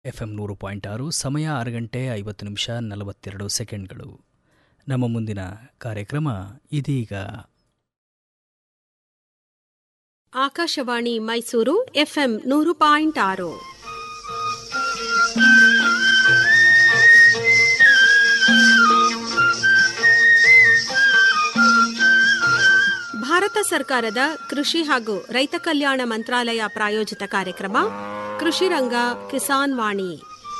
F M ನೂರು point ಆರು ಸಮಯ ಆರು ಗಂಟೆ ಐವತ್ತು ನಿಮಿಷ ನಲವತ್ತೆರಡು ಸೆಕೆಂಡ್ಗಳು ನಮ್ಮ ಮುಂದಿನ ಕಾರ್ಯಕ್ರಮ ಇದೀಗ ಆಕಾಶವಾಣಿ ಮೈಸೂರು ಎಫ್ಎಂ ನೂರು ಪಾಯಿಂಟ್ ಆರು ಭಾರತ ಸರ್ಕಾರದ ಕೃಷಿ ಹಾಗೂ ರೈತ ಕಲ್ಯಾಣ ಮಂತ್ರಾಲಯ ಪ್ರಾಯೋಜಿತ ಕಾರ್ಯಕ್ರಮ ಕೃಷಿ ರಂಗ ಕಿಸಾನ್ ವಾಣಿ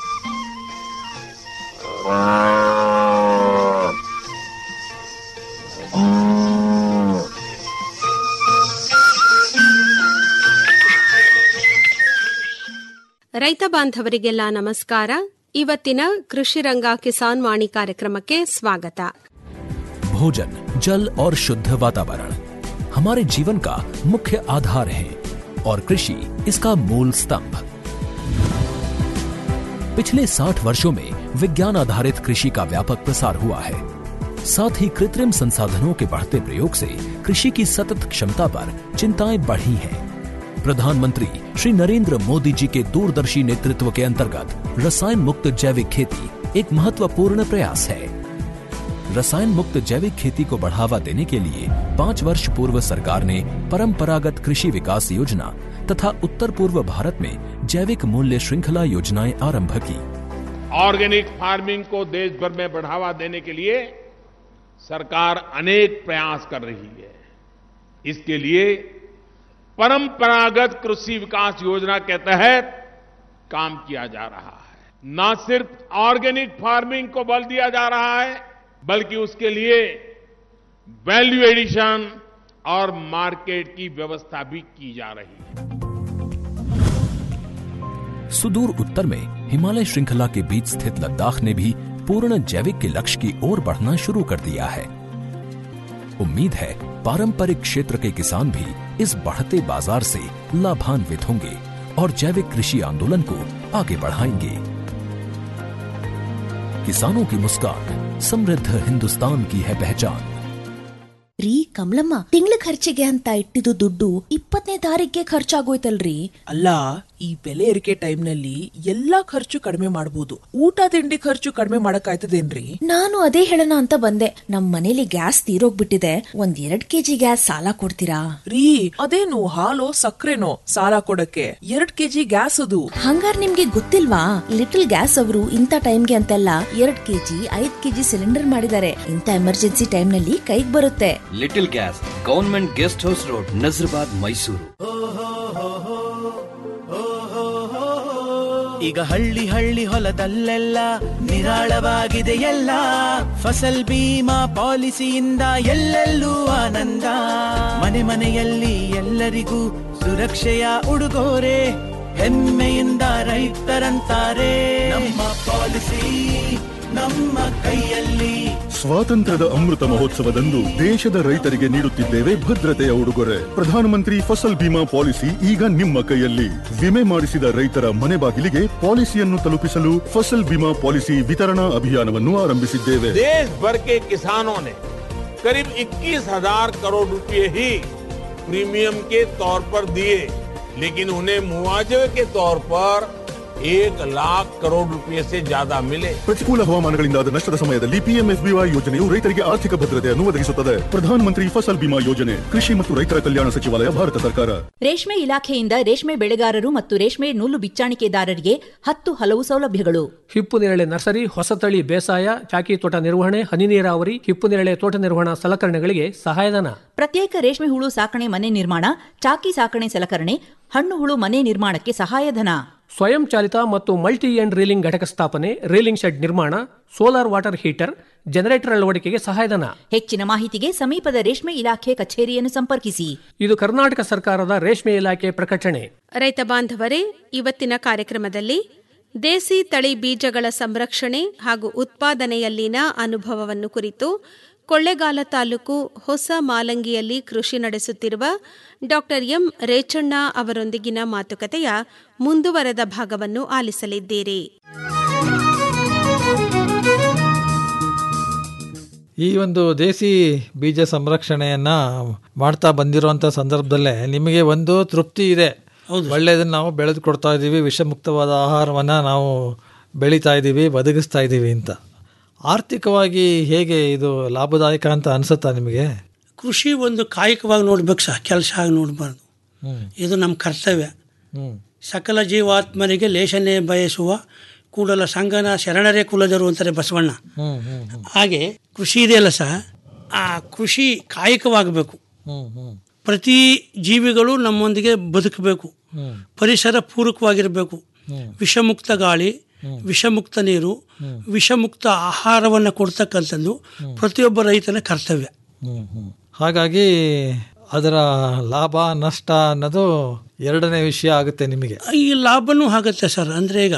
ರೈತ ಬಾಂಧವರಿಗೆಲ್ಲ ನಮಸ್ಕಾರ ಇವತ್ತಿನ ಕೃಷಿ ರಂಗ ಕಿಸಾನ್ ವಾಣಿ ಕಾರ್ಯಕ್ರಮಕ್ಕೆ ಸ್ವಾಗತ भोजन जल और शुद्ध वातावरण हमारे जीवन का मुख्य आधार है और कृषि इसका मूल स्तंभ पिछले 60 वर्षों में विज्ञान आधारित कृषि का व्यापक प्रसार हुआ है साथ ही कृत्रिम संसाधनों के बढ़ते प्रयोग से कृषि की सतत क्षमता पर चिंताएं बढ़ी हैं प्रधानमंत्री श्री नरेंद्र मोदी जी के दूरदर्शी नेतृत्व के अंतर्गत रसायन मुक्त जैविक खेती एक महत्वपूर्ण प्रयास है रसायन मुक्त जैविक खेती को बढ़ावा देने के लिए पाँच वर्ष पूर्व सरकार ने परंपरागत कृषि विकास योजना तथा उत्तर पूर्व भारत में जैविक मूल्य श्रृंखला योजनाएं आरंभ की ऑर्गेनिक फार्मिंग को देश भर में बढ़ावा देने के लिए सरकार अनेक प्रयास कर रही है इसके लिए परंपरागत कृषि विकास योजना के तहत काम किया जा रहा है न सिर्फ ऑर्गेनिक फार्मिंग को बल दिया जा रहा है बल्कि उसके लिए वैल्यू एडिशन और मार्केट की व्यवस्था भी की जा रही है सुदूर उत्तर में हिमालय श्रृंखला के बीच स्थित लद्दाख ने भी पूर्ण जैविक के लक्ष्य की ओर बढ़ना शुरू कर दिया है उम्मीद है पारंपरिक क्षेत्र के किसान भी इस बढ़ते बाजार से लाभान्वित होंगे और जैविक कृषि आंदोलन को आगे बढ़ाएंगे किसानों की मुस्कान समृद्ध हिंदुस्तान की है पहचान ರೀ ಕಮಲಮ್ಮ ತಿಂಗಳ ಖರ್ಚಿಗೆ ಅಂತ ಇಟ್ಟಿದ್ದು ದುಡ್ಡು ಇಪ್ಪತ್ತನೇ ತಾರೀಕಿಗೆ ಖರ್ಚಾಗೋಯ್ತಲ್ರಿ ಅಲ್ಲ ಈ ಬೆಲೆ ಏರಿಕೆ ಟೈಮ್ನಲ್ಲಿ ಎಲ್ಲಾ ಖರ್ಚು ಕಡಿಮೆ ಮಾಡಬಹುದು ಊಟ ತಿಂಡಿ ಖರ್ಚು ಕಡಿಮೆ ಮಾಡಕ್ಕಾಯ್ತದೇನ್ರಿ ನಾನು ಅದೇ ಹೇಳೋಣ ಅಂತ ಬಂದೆ ನಮ್ ಮನೇಲಿ ಗ್ಯಾಸ್ ತೀರೋಗ್ಬಿಟ್ಟಿದೆ ಒಂದ್ ಎರಡ್ ಕೆಜಿ ಗ್ಯಾಸ್ ಸಾಲ ಕೊಡ್ತೀರಾ ರೀ ಅದೇನು ಹಾಲು ಸಕ್ಕರೆನೋ ಸಾಲ ಕೊಡಕ್ಕೆ ಎರಡ್ ಕೆಜಿ ಗ್ಯಾಸ್ ಅದು ಹಂಗಾರ್ ನಿಮ್ಗೆ ಗೊತ್ತಿಲ್ವಾ ಲಿಟಲ್ ಗ್ಯಾಸ್ ಅವರು ಇಂಥ ಟೈಮ್ಗೆ ಅಂತೆಲ್ಲ ಎರಡ್ ಕೆಜಿ ಐದ್ ಕೆಜಿ ಸಿಲಿಂಡರ್ ಮಾಡಿದ್ದಾರೆ ಇಂಥ ಎಮರ್ಜೆನ್ಸಿ ಟೈಮ್ ನಲ್ಲಿ ಕೈಗ್ ಬರುತ್ತೆ little gas government guest house road Nazarbad Mysuru ಈಗ ಹಳ್ಳಿ ಹಳ್ಳಿ ಹೊಲದಲ್ಲೆಲ್ಲ ನಿರಾಳವಾಗಿದೆ ಎಲ್ಲ ಫಸಲ್ ಬೀಮಾ ಪಾಲಿಸಿಯಿಂದ ಎಲ್ಲೆಲ್ಲೂ ಆನಂದ ಮನೆ ಮನೆಯಲ್ಲಿ ಎಲ್ಲರಿಗೂ ಸುರಕ್ಷೆಯ ಉಡುಗೊರೆ ಹೆಮ್ಮೆಯಿಂದ ರೈತರಂತಾರೆ ನಮ್ಮ ಪಾಲಿಸಿ ನಮ್ಮ ಕೈಯಲ್ಲಿ ಸ್ವಾತಂತ್ರ್ಯದ ಅಮೃತ ಮಹೋತ್ಸವದಂದು ದೇಶದ ರೈತರಿಗೆ ನೀಡುತ್ತಿದ್ದೇವೆ ಭದ್ರತೆಯ ಉಡುಗೊರೆ ಪ್ರಧಾನಮಂತ್ರಿ ಫಸಲ್ ಬಿಮಾ ಪಾಲಿಸಿ ಈಗ ನಿಮ್ಮ ಕೈಯಲ್ಲಿ ವಿಮೆ ಮಾಡಿಸಿದ ರೈತರ ಮನೆ ಬಾಗಿಲಿಗೆ ಪಾಲಿಸಿಯನ್ನು ತಲುಪಿಸಲು ಫಸಲ್ ಬಿಮಾ ಪಾಲಿಸಿ ವಿತರಣಾ ಅಭಿಯಾನವನ್ನು ಆರಂಭಿಸಿದ್ದೇವೆ देश भर के किसानों ने करीब 21,000 करोड़ रुपए ही प्रीमियम के तौर पर दिए लेकिन उन्हें मुआवजे के तौर पर एक लाख करोड़ रुपए से ज्यादा मिले ಪ್ರತಿಕೂಲ ಹವಾಮಾನಗಳಿಂದಾದ ನಷ್ಟದ ಸಮಯದಲ್ಲಿ ಪಿಎಂಎಫ್ಬಿವೈ ಯೋಜನೆಯು ರೈತರಿಗೆ ಆರ್ಥಿಕ ಭದ್ರತೆಯನ್ನು ಒದಗಿಸುತ್ತದೆ ಪ್ರಧಾನಮಂತ್ರಿ ಫಸಲ್ ಬಿಮಾ ಯೋಜನೆ ಕೃಷಿ ಮತ್ತು ರೈತರ ಕಲ್ಯಾಣ ಸಚಿವಾಲಯ ಭಾರತ ಸರ್ಕಾರ ರೇಷ್ಮೆ ಇಲಾಖೆಯಿಂದ ರೇಷ್ಮೆ ಬೆಳೆಗಾರರು ಮತ್ತು ರೇಷ್ಮೆ ನೂಲು ಬಿಚ್ಚಾಣಿಕೆದಾರರಿಗೆ ಹತ್ತು ಹಲವು ಸೌಲಭ್ಯಗಳು ಹಿಪ್ಪು ನೇರಳೆ ನರ್ಸರಿ ಹೊಸತಳಿ ಬೇಸಾಯ ಚಾಕಿ ತೋಟ ನಿರ್ವಹಣೆ ಹನಿ ನೀರಾವರಿ ಹಿಪ್ಪು ನೇರಳೆ ತೋಟ ನಿರ್ವಹಣಾ ಸಲಕರಣೆಗಳಿಗೆ ಸಹಾಯಧನ ಪ್ರತ್ಯೇಕ ರೇಷ್ಮೆ ಹುಳು ಸಾಕಣೆ ಮನೆ ನಿರ್ಮಾಣ ಚಾಕಿ ಸಾಕಣೆ ಸಲಕರಣೆ ಹಣ್ಣು ಹುಳು ಮನೆ ನಿರ್ಮಾಣಕ್ಕೆ ಸಹಾಯಧನ ಸ್ವಯಂ ಚಾಲಿತ ಮತ್ತು ಮಲ್ಟಿ ಎಂಡ್ ರೀಲಿಂಗ್ ಘಟಕ ಸ್ಥಾಪನೆ ರೀಲಿಂಗ್ ಶೆಡ್ ನಿರ್ಮಾಣ ಸೋಲಾರ್ ವಾಟರ್ ಹೀಟರ್ ಜನರೇಟರ್ ಅಳವಡಿಕೆಗೆ ಸಹಾಯಧನ ಹೆಚ್ಚಿನ ಮಾಹಿತಿಗೆ ಸಮೀಪದ ರೇಷ್ಮೆ ಇಲಾಖೆ ಕಚೇರಿಯನ್ನು ಸಂಪರ್ಕಿಸಿ ಇದು ಕರ್ನಾಟಕ ಸರ್ಕಾರದ ರೇಷ್ಮೆ ಇಲಾಖೆ ಪ್ರಕಟಣೆ ರೈತ ಬಾಂಧವರೇ ಇವತ್ತಿನ ಕಾರ್ಯಕ್ರಮದಲ್ಲಿ ದೇಸಿ ತಳಿ ಬೀಜಗಳ ಸಂರಕ್ಷಣೆ ಹಾಗೂ ಉತ್ಪಾದನೆಯಲ್ಲಿನ ಅನುಭವವನ್ನು ಕುರಿತು ಕೊಳ್ಳೇಗಾಲ ತಾಲೂಕು ಹೊಸ ಮಾಲಂಗಿಯಲ್ಲಿ ಕೃಷಿ ನಡೆಸುತ್ತಿರುವ ಡಾಕ್ಟರ್ ಎಂ ರೇಚಣ್ಣ ಅವರೊಂದಿಗಿನ ಮಾತುಕತೆಯ ಮುಂದುವರೆದ ಭಾಗವನ್ನು ಆಲಿಸಲಿದ್ದೀರಿ ಈ ಒಂದು ದೇಸಿ ಬೀಜ ಸಂರಕ್ಷಣೆಯನ್ನ ಮಾಡ್ತಾ ಬಂದಿರುವಂಥ ಸಂದರ್ಭದಲ್ಲೇ ನಿಮಗೆ ಒಂದು ತೃಪ್ತಿ ಇದೆ ಒಳ್ಳೆಯದನ್ನು ನಾವು ಬೆಳೆದು ಕೊಡ್ತಾ ಇದ್ದೀವಿ ವಿಷಮುಕ್ತವಾದ ಆಹಾರವನ್ನು ನಾವು ಬೆಳೀತಾ ಇದ್ದೀವಿ ಒದಗಿಸ್ತಾ ಇದ್ದೀವಿ ಅಂತ ಆರ್ಥಿಕವಾಗಿ ಹೇಗೆ ಇದು ಲಾಭದಾಯಕ ಅಂತ ಅನಿಸುತ್ತಾ ನಿಮಗೆ ಕೃಷಿ ಒಂದು ಕಾಯಕವಾಗಿ ನೋಡ್ಬೇಕು ಸಹ ಕೆಲಸ ಆಗಿ ನೋಡಬಾರ್ದು ಇದು ನಮ್ಮ ಕರ್ತವ್ಯ ಹ್ಮ್. ಸಕಲ ಜೀವಾತ್ಮರಿಗೆ ಲೇಷನೆ ಬಯಸುವ ಕೂಡಲ ಸಂಗನ ಶರಣರೇ ಕುಲದರು ಅಂತಾರೆ ಬಸವಣ್ಣ ಹ್ಮ್ ಹ್ಮ್ ಹ್ಮ್ ಹಾಗೆ ಕೃಷಿ ಇದೆಯಲ್ಲ ಸಹ ಆ ಕೃಷಿ ಕಾಯಕವಾಗಬೇಕು ಹ್ಮ್ ಹ್ಮ್ ಪ್ರತಿ ಜೀವಿಗಳು ನಮ್ಮೊಂದಿಗೆ ಬದುಕಬೇಕು ಹ್ಮ್. ಪರಿಸರ ಪೂರಕವಾಗಿರಬೇಕು ವಿಷಮುಕ್ತ ಗಾಳಿ ವಿಷಮುಕ್ತ ನೀರು ವಿಷಮುಕ್ತ ಆಹಾರವನ್ನು ಕೊಡ್ತಕ್ಕಂಥದ್ದು ಪ್ರತಿಯೊಬ್ಬ ರೈತನ ಕರ್ತವ್ಯ ಹ್ಮ್ ಹ್ಮ್. ಹಾಗಾಗಿ ಅದರ ಲಾಭ ನಷ್ಟ ಅನ್ನೋದು ಎರಡನೇ ವಿಷಯ ಆಗುತ್ತೆ ನಿಮಗೆ ಈ ಲಾಭನೂ ಆಗುತ್ತೆ ಸರ್ ಅಂದರೆ ಈಗ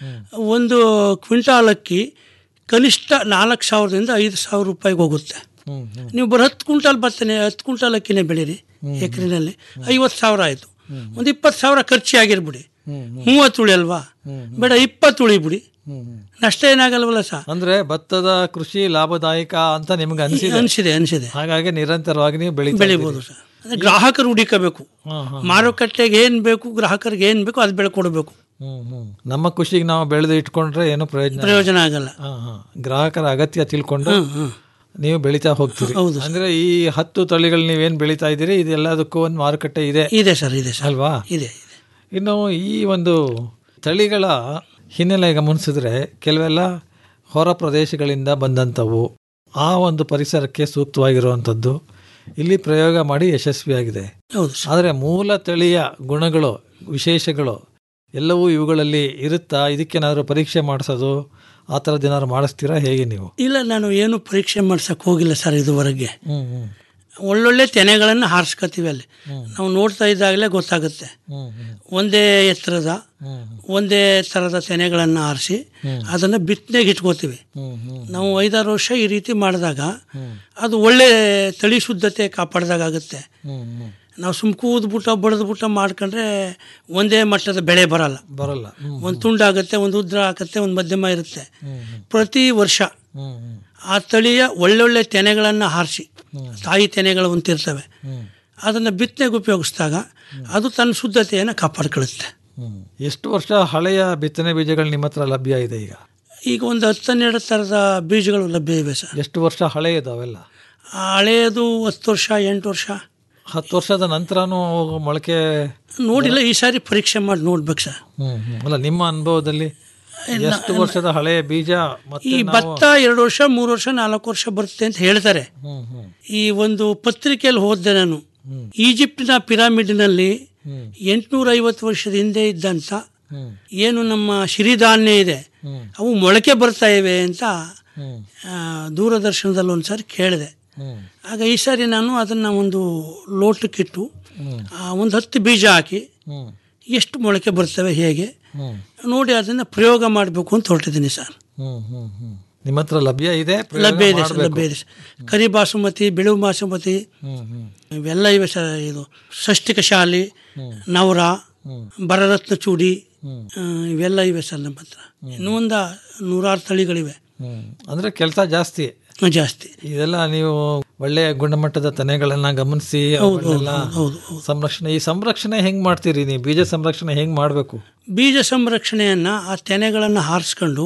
ಒಂದು ಕ್ವಿಂಟಾಲ್ ಅಕ್ಕಿ ಕನಿಷ್ಠ ನಾಲ್ಕು ಸಾವಿರದಿಂದ ಐದು ಸಾವಿರ ರೂಪಾಯಿಗೆ ಹೋಗುತ್ತೆ ಹ್ಮ್ ಹ್ಮ್ ನೀವು ಬರೀ ಹತ್ತು ಕ್ವಿಂಟಾಲ್ ಭತ್ತನೇ ಹತ್ತು ಕ್ವಿಂಟಾಲ್ ಅಕ್ಕಿನೇ ಬೆಳೀರಿ ಎಕರೆನಲ್ಲಿ ಐವತ್ತು ಸಾವಿರ ಆಯಿತು ಒಂದು ಇಪ್ಪತ್ತು ಸಾವಿರ ಖರ್ಚು ಆಗಿರ್ಬಿಡಿ ಮೂವತ್ತು ಉಳಿ ಅಲ್ವಾ ಬೇಡ ಇಪ್ಪತ್ತು ಉಳಿಬಿಡಿ ನಷ್ಟ ಏನಾಗಲ್ವಲ್ಲ ಸರ್ ಅಂದ್ರೆ ಭತ್ತದ ಕೃಷಿ ಲಾಭದಾಯಕ ಅಂತ ನಿಮ್ಗೆ ಅನಿಸಿದೆ ಅನಿಸಿದೆ ಅನಿಸಿದೆ ಹಾಗಾಗಿ ನಿರಂತರವಾಗಿ ನೀವು ಬೆಳಿ ಬೆಳಿಬೋದು ಸರ್ ಅಂದ್ರೆ ಗ್ರಾಹಕರು ಹುಡುಕಬೇಕು ಮಾರುಕಟ್ಟೆಗೆ ಏನು ಬೇಕು ಗ್ರಾಹಕರಿಗೆ ಏನು ಬೇಕು ಅದು ಬೆಳ್ಕೊಡ್ಬೇಕು ನಮ್ಮ ಖುಷಿಗೆ ನಾವು ಬೆಳೆದು ಇಟ್ಕೊಂಡ್ರೆ ಏನು ಪ್ರಯೋಜನ ಇಲ್ಲ. ಪ್ರಯೋಜನ ಆಗಲ್ಲ ಹಾ, ಹಾ. ಗ್ರಾಹಕರ ಅಗತ್ಯ ತಿಳ್ಕೊಂಡು ನೀವು ಬೆಳಿತಾ ಹೋಗ್ತೀರಿ ಹೌದು ಅಂದ್ರೆ ಈ ಹತ್ತು ತಳಿಗಳು ನೀವೇನ್ ಬೆಳಿತಾ ಇದ್ದೀರಿ ಇದೆಲ್ಲದಕ್ಕೂ ಒಂದು ಮಾರುಕಟ್ಟೆ ಇದೆ ಇದೆ ಸರ್ ಇದೆ ಸರ್ ಅಲ್ವಾ ಇದೆ ಇನ್ನು ಈ ಒಂದು ತಳಿಗಳ ಹಿನ್ನೆಲೆ ಗಮನಿಸಿದ್ರೆ ಕೆಲವೆಲ್ಲ ಹೊರ ಪ್ರದೇಶಗಳಿಂದ ಬಂದಂಥವು ಆ ಒಂದು ಪರಿಸರಕ್ಕೆ ಸೂಕ್ತವಾಗಿರುವಂಥದ್ದು ಇಲ್ಲಿ ಪ್ರಯೋಗ ಮಾಡಿ ಯಶಸ್ವಿಯಾಗಿದೆ ಹೌದು ಆದರೆ ಮೂಲ ತಳಿಯ ಗುಣಗಳು ವಿಶೇಷಗಳು ಎಲ್ಲವೂ ಇವುಗಳಲ್ಲಿ ಇರುತ್ತಾ ಇದಕ್ಕೇನಾದರೂ ಪರೀಕ್ಷೆ ಮಾಡಿಸೋದು ಆ ಥರದ್ದು ಏನಾದ್ರು ಮಾಡಿಸ್ತೀರಾ ಹೇಗೆ ನೀವು ಇಲ್ಲ ನಾನು ಏನು ಪರೀಕ್ಷೆ ಮಾಡ್ಸಕ್ಕೆ ಹೋಗಿಲ್ಲ ಸರ್ ಇದುವರೆಗೆ ಹ್ಮ್ ಹ್ಮ್ ಒಳ್ಳೊಳ್ಳೆ ತೆನೆಗಳನ್ನು ಹಾರಿಸ್ಕೊತೀವಿ ಅಲ್ಲಿ ನಾವು ನೋಡ್ತಾ ಇದ್ದಾಗಲೇ ಗೊತ್ತಾಗುತ್ತೆ ಹ್ಮ್ ಹ್ಮ್ ಒಂದೇ ಎತ್ತರದ ಒಂದೇ ಥರದ ತೆನೆಗಳನ್ನು ಆರಿಸಿ ಅದನ್ನು ಬಿತ್ತನೆಗೆ ಇಟ್ಕೋತೀವಿ ಹ್ಮ್ ಹ್ಮ್ ನಾವು ಐದಾರು ವರ್ಷ ಈ ರೀತಿ ಮಾಡಿದಾಗ ಅದು ಒಳ್ಳೆ ತಳಿ ಶುದ್ಧತೆ ಕಾಪಾಡ್ದಾಗುತ್ತೆ ಹ್ಮ್ ಹ್ಮ್ ನಾವು ಸುಮ್ ಕೂದ್ಬಿಟ್ಟ ಬಡ್ದ್ಬಿಟ್ಟ ಮಾಡ್ಕೊಂಡ್ರೆ ಒಂದೇ ಮಟ್ಟದ ಬೆಳೆ ಬರಲ್ಲ ಬರಲ್ಲ ಹ್ಮ್ ಒಂದು ತುಂಡಾಗುತ್ತೆ ಒಂದು ಉದ್ರ ಆಗುತ್ತೆ ಒಂದು ಮಧ್ಯಮ ಇರುತ್ತೆ ಪ್ರತಿ ವರ್ಷ ಹ್ಮ್ ಹ್ಮ್ ಆ ತಳಿಯ ಒಳ್ಳೊಳ್ಳೆ ತೆನೆಗಳನ್ನು ಹಾರಿಸಿ ತಾಯಿ ತೆನೆಗಳು ಅಂತಿರ್ತವೆ ಅದನ್ನು ಬಿತ್ತನೆಗೆ ಉಪಯೋಗಿಸಿದಾಗ ಅದು ತನ್ನ ಶುದ್ಧತೆಯನ್ನು ಕಾಪಾಡ್ಕೊಳ್ಳುತ್ತೆ ಹ್ಮ್. ಎಷ್ಟು ವರ್ಷ ಹಳೆಯ ಬಿತ್ತನೆ ಬೀಜಗಳು ನಿಮ್ಮ ಹತ್ರ ಲಭ್ಯ ಇದೆ ಈಗ ಈಗ ಒಂದು ಹತ್ತನ್ನೆರಡು ಥರದ ಬೀಜಗಳು ಲಭ್ಯ ಇವೆ ಸರ್ ಎಷ್ಟು ವರ್ಷ ಹಳೆಯದು ಅವೆಲ್ಲ ಆ ಹಳೆಯದು ಹತ್ತು ವರ್ಷ ಎಂಟು ವರ್ಷ ಹತ್ತು ವರ್ಷದ ನಂತರನೂ ಮೊಳಕೆ ನೋಡಿಲ್ಲ ಈ ಸಾರಿ ಪರೀಕ್ಷೆ ಮಾಡಿ ನೋಡ್ಬೇಕು ಸರ್ ಹ್ಮ್ ಹ್ಮ್. ಅಲ್ಲ ನಿಮ್ಮ ಅನುಭವದಲ್ಲಿ ಎಷ್ಟು ವರ್ಷದ ಹಳೆಯ ಬೀಜ ಮತ್ತೆ ಈ ನಾವು- ಭತ್ತ ಎರಡು ವರ್ಷ ಮೂರು ವರ್ಷ ನಾಲ್ಕು ವರ್ಷ ಬರುತ್ತೆ ಅಂತ ಹೇಳ್ತಾರೆ ಹ್ಮ್ ಹ್ಮ್ ಈ ಒಂದು ಪತ್ರಿಕೆಯಲ್ಲಿ ಓದಿದೆ ನಾನು ಈಜಿಪ್ಟಿನ ಪಿರಾಮಿಡ್ನಲ್ಲಿ ಎಂಟುನೂರ ಐವತ್ತು ವರ್ಷದ ಹಿಂದೆ ಇದ್ದಂಥ ಹ್ಮ್ ಏನು ನಮ್ಮ ಸಿರಿಧಾನ್ಯ ಇದೆ ಅವು ಮೊಳಕೆ ಬರ್ತಾ ಇವೆ ಅಂತ ಹ್ಮ್ ಆ, ದೂರದರ್ಶನದಲ್ಲಿ ಒಂದು ಸಾರಿ ಕೇಳಿದೆ ಹ್ಮ್ ಆಗ ಈ ಸಾರಿ ನಾನು ಅದನ್ನು ಒಂದು ಲೋಟಕ್ಕಿಟ್ಟು ಹ್ಮ್ ಆ, ಒಂದು ಹತ್ತು ಬೀಜ ಹಾಕಿ ಹ್ಮ್ ಎಷ್ಟು ಮೊಳಕೆ ಬರ್ತವೆ ಹೇಗೆ ಹ್ಮ್ ನೋಡಿ ಅದನ್ನು ಪ್ರಯೋಗ ಮಾಡಬೇಕು ಅಂತ ಹೊರಟಿದ್ದೀನಿ ಸರ್ ಹ್ಮ್ ಹ್ಮ್ ಹ್ಮ್ ನಿಮ್ಮ ಹತ್ರ ಲಭ್ಯ ಇದೆ ಪ್ರಯೋಗ ಲಭ್ಯ ಇದೆ ಸರ್ ಮಾಡ್ಬೇಕು. ಲಭ್ಯ ಇದೆ ಸರ್ ಕರಿ ಬಾಸುಮತಿ ಬಿಳುವು ಬಾಸುಮತಿ ಹ್ಮ್ ಹ್ಮ್ ಇವೆಲ್ಲ ಇವೆ ಸರ್ ಇದು ಷಷ್ಟಿಕ ಶಾಲಿ ನವರ ಬರರತ್ನ ಚೂಡಿ ಆ, ಇವೆಲ್ಲ ಇವೆ ಸರ್ ನಮ್ಮ ಹತ್ರ ಇನ್ನೂ ಒಂದು ನೂರಾರು ತಳಿಗಳಿವೆ ಹ್ಮ್ ಅಂದ್ರೆ ಕೆಲಸ ಜಾಸ್ತಿ ಜಾಸ್ತಿ ಇದೆಲ್ಲ ನೀವು ಒಳ್ಳೆಯ ಗುಣಮಟ್ಟದ ತೆನೆಗಳನ್ನ ಗಮನಿಸಿ ಹೌದು, ಅವನ್ನೆಲ್ಲ ಹೌದು, ಸಂರಕ್ಷಣೆ ಈ ಸಂರಕ್ಷಣೆ ಹೆಂಗ್ ಮಾಡ್ತೀರಿ ನೀವು ಬೀಜ ಸಂರಕ್ಷಣೆ ಹೆಂಗ್ ಮಾಡ್ಬೇಕು ಬೀಜ ಸಂರಕ್ಷಣೆಯನ್ನು ಆ ತೆನೆಗಳನ್ನು ಹಾರಿಸ್ಕೊಂಡು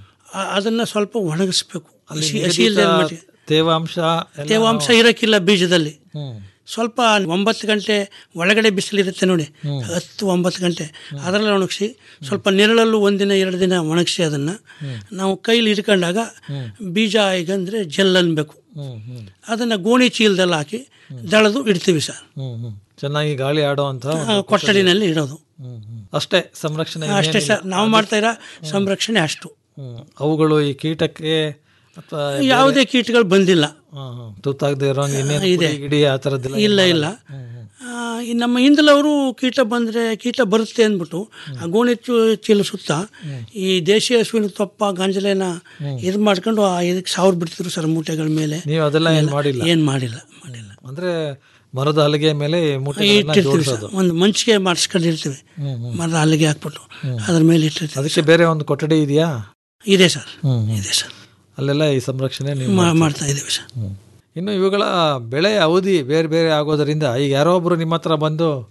ಆ- ಅದನ್ನ ಸ್ವಲ್ಪ ಒಣಗಿಸ್ಬೇಕು ಹಸಿ ಹಸಿ ಇಲ್ದೇ ಇರೋ ಮಟ್ಟಿಗೆ. ತೇವಾಂಶ ಎಲ್ಲ ತೇವಾಂಶ ನಾವು- ಇರಕ್ಕಿಲ್ಲ ಬೀಜದಲ್ಲಿ ಹ್ಮ್ ಸ್ವಲ್ಪ ಒಂಬತ್ತು ಗಂಟೆ ಒಳಗಡೆ ಬಿಸಿಲಿರುತ್ತೆ ನೋಡಿ ಹತ್ತು ಒಂಬತ್ತು ಗಂಟೆ ಅದರಲ್ಲಿ ಒಣಗಿಸಿ ಸ್ವಲ್ಪ ನೆರಳಲ್ಲೂ ಒಂದಿನ ಎರಡು ದಿನ ಒಣಗಿಸಿ ಅದನ್ನು ನಾವು ಕೈಲಿ ಹಿಡ್ಕೊಂಡಾಗ ಬೀಜ ಈಗಂದರೆ ಜೆಲ್ ಅನ್ಬೇಕು ಹ್ಮ್ ಹ್ಮ್ ಅದನ್ನು ಗೋಣಿ ಚೀಲದಲ್ಲಿ ಹಾಕಿ ದಳದು ಇಡ್ತೀವಿ ಸರ್ ಹ್ಮ್ ಹ್ಮ್ ಚೆನ್ನಾಗಿ ಗಾಳಿ ಆಡೋ ಅಂತ ಆ, ಕೊಠಡಿನಲ್ಲಿ ಇಡೋದು ಹ್ಮ್ ಹ್ಮ್. ಅಷ್ಟೇ ಸಂರಕ್ಷಣೆ ಅಷ್ಟೇ ಇನ್ನೇನಿಲ್ಲ. ಸರ್ ನಾವು ಮಾಡ್ತಾ ಇರೋ ಸಂರಕ್ಷಣೆ ಅಷ್ಟು ಹ್ಮ್. ಅವುಗಳು ಈ ಕೀಟಕ್ಕೆ ಅಥವಾ ಯಾವುದೇ ಕೀಟಗಳು ಬಂದಿಲ್ಲ ತುತ್ತಾಗದೆ ಇರೋ ಇನ್ನೇನು ಇದೆ. ಪುಡಿ ಗಿಡಿ ಆ ಥರದ್ದೆಲ್ಲ ಇಲ್ಲ ಇಲ್ಲ ಆ, ಈ ನಮ್ಮ ಹಿಂದಲವರು ಕೀಟ ಬಂದರೆ ಕೀಟ ಬರುತ್ತೆ ಅಂದ್ಬಿಟ್ಟು ಆ ಗೋಣಿ ಚು- ಚೀಲ ಸುತ್ತ ಈ ದೇಶಿ ಹಸುವಿನ ತೊಪ್ಪ ಗಂಜಲೆನ ಇದು ಮಾಡ್ಕೊಂಡು ಆ ಇದಕ್ಕೆ ಸಾವಿರ ಬಿಡ್ತಿದ್ರು ಸರ್ ಮೂಟೆಗಳ ಮೇಲೆ ನೀವು ಅದೆಲ್ಲ ಏನ್ ಮಾಡಿಲ್ಲ ಏನು ಮಾಡಿಲ್ಲ ಅಂದ್ರೆ ಮರದ ಹಲಗೆ ಮೇಲೆ ಮೂಟೆಗಳನ್ನ ಇಟ್ಟಿರ್ತೀವಿ ಸರ್ ಜೋಡಿಸೋದು ಒಂದು ಮಂಚಿಗೆ ಮಾಡಿಸ್ಕೊಂಡಿರ್ತೀವಿ ಹ್ಮ್, ಹ್ಮ್. ಮರದ ಹಲ್ಲಿಗೆ ಹಾಕ್ಬಿಟ್ಟು ಅದ್ರ ಮೇಲೆ ಇಟ್ಟಿರ್ತೀವಿ ಅದಕ್ಕೆ ಬೇರೆ ಒಂದು ಕೊಠಡಿ ಇದೆಯಾ ಇದೆ ಸರ್ ಹ್ಮ್, ಹ್ಮ್. ಇದೆ ಸರ್ ಅಲ್ಲೆಲ್ಲ ಈ ಸಂರಕ್ಷಣೆ ನೀವು ಮಾ- ಮಾಡ್ತೀರಿ. ಮಾಡ್ತಾ ಇದ್ದೀವಿ ಸರ್ ಇನ್ನು ಇವುಗಳ ಬೆಳೆ ಅವಧಿ ಬೇರೆ ಬೇರೆ ಆಗೋದರಿಂದ ಈಗ ಯಾರೋ ಒಬ್ರು ನಿಮ್ಮ ಹತ್ರ ಬಂದು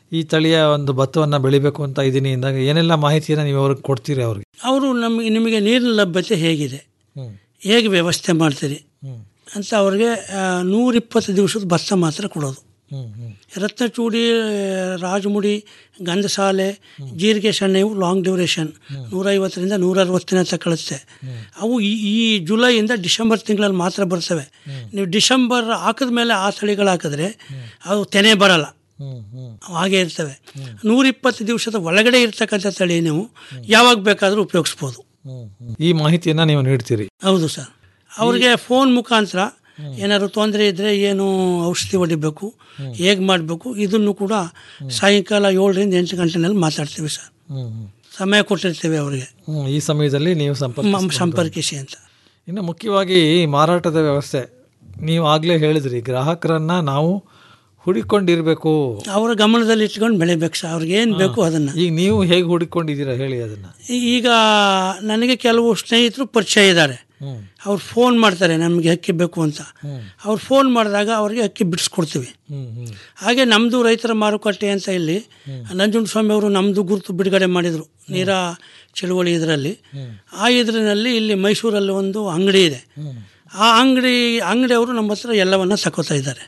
ಈ ತಳಿಯ ಒಂದು ಭತ್ತವನ್ನು ಬೆಳಿಬೇಕು ಅಂತ ಇದ್ದೀನಿ ಅಂದಾಗ ಏನೆಲ್ಲ ಮಾಹಿತಿಯನ್ನು ನೀವು ಅವ್ರಿಗೆ ಕೊಡ್ತೀರಿ ಅವ್ರಿಗೆ ಅವರು ನಮಗೆ ನಿಮಗೆ ನೀರಿನ ಲಭ್ಯತೆ ಹೇಗಿದೆ ಹೇಗೆ ವ್ಯವಸ್ಥೆ ಮಾಡ್ತೀರಿ ಅಂತ ಅವ್ರಿಗೆ ಆ, ನೂರಿಪ್ಪತ್ತು ದಿವಸದ ಭತ್ತ ಮಾತ್ರ ಕೊಡೋದು ರತ್ನಚೂಡಿ ರಾಜಮುಡಿ ಗಂಧಸಾಲೆ ಜೀರಿಗೆ ಸಣ್ಣ ಇವು ಲಾಂಗ್ ಡ್ಯೂರೇಷನ್ ನೂರೈವತ್ತರಿಂದ ನೂರ ಅರವತ್ತಿನ ತಗೊಳುತ್ತೆ ಅವು ಈ ಈ ಜುಲೈಯಿಂದ ಡಿಸೆಂಬರ್ ತಿಂಗಳಲ್ಲಿ ಮಾತ್ರ ಬರ್ತವೆ ನೀವು ಡಿಸೆಂಬರ್ ಹಾಕಿದ ಮೇಲೆ ಆ ತಳಿಗಳು ಹಾಕಿದ್ರೆ ಅವು ತೆನೆ ಬರಲ್ಲ ಅವು ಹಾಗೆ ಇರ್ತವೆ ನೂರಿಪ್ಪತ್ತು ದಿವಸದ ಒಳಗಡೆ ಇರ್ತಕ್ಕಂಥ ತಳಿ ನೀವು ಯಾವಾಗ ಬೇಕಾದರೂ ಉಪಯೋಗಿಸ್ಬೋದು ಈ ಮಾಹಿತಿಯನ್ನು ನೀವು ನೀಡ್ತೀರಿ ಹೌದು ಸರ್ ಅವ್ರಿಗೆ ಫೋನ್ ಮುಖಾಂತರ ಏನಾದ್ರು ತೊಂದರೆ ಇದ್ದರೆ ಏನು ಔಷಧಿ ಹೊಡಿಬೇಕು ಹೇಗೆ ಮಾಡಬೇಕು ಇದನ್ನು ಕೂಡ ಸಾಯಂಕಾಲ ಏಳರಿಂದ ಎಂಟು ಗಂಟೆನಲ್ಲಿ ಮಾತಾಡ್ತೀವಿ ಸರ್ ಸಮಯ ಕೊಟ್ಟಿರ್ತೀವಿ ಅವರಿಗೆ ಹ್ಮ್, ಈ ಸಮಯದಲ್ಲಿ ನೀವು ಸಂಪರ್ಕ ಸಂಪರ್ಕಿಸಿ ಅಂತ ಇನ್ನು ಮುಖ್ಯವಾಗಿ ಈ ಮಾರಾಟದ ವ್ಯವಸ್ಥೆ ನೀವು ಆಗಲೇ ಹೇಳಿದ್ರಿ ಗ್ರಾಹಕರನ್ನ ನಾವು ಹುಡಿಕೊಂಡಿರ್ಬೇಕು ಅವರ ಗಮನದಲ್ಲಿ ಇಟ್ಕೊಂಡು ಬೆಳಿಬೇಕು ಸರ್ ಅವ್ರಿಗೆ ಏನು ಬೇಕು ಅದನ್ನು ಈಗ ನೀವು ಹೇಗೆ ಹುಡುಕೊಂಡಿದ್ದೀರಾ ಹೇಳಿ ಅದನ್ನ ಈಗ ನನಗೆ ಕೆಲವು ಸ್ನೇಹಿತರು ಪರಿಚಯ ಇದ್ದಾರೆ ಅವ್ರು ಫೋನ್ ಮಾಡ್ತಾರೆ ನಮಗೆ ಅಕ್ಕಿ ಬೇಕು ಅಂತ ಅವ್ರು ಫೋನ್ ಮಾಡಿದಾಗ ಅವ್ರಿಗೆ ಅಕ್ಕಿ ಬಿಡಿಸ್ಕೊಡ್ತೀವಿ ಹಾಗೆ ನಮ್ಮದು ರೈತರ ಮಾರುಕಟ್ಟೆ ಅಂತ ಇಲ್ಲಿ ನಂಜುಂಡಸ್ವಾಮಿ ಅವರು ನಮ್ಮದು ಗುರುತು ಬಿಡುಗಡೆ ಮಾಡಿದರು ನೀರ ಚಳುವಳಿ ಇದರಲ್ಲಿ ಆ ಇದರಲ್ಲಿ ಇಲ್ಲಿ ಮೈಸೂರಲ್ಲಿ ಒಂದು ಅಂಗಡಿ ಇದೆ ಆ ಅಂಗಡಿ ಅಂಗಡಿಯವರು ನಮ್ಮ ಹತ್ರ ಎಲ್ಲವನ್ನ ತಗೋತಾ ಇದ್ದಾರೆ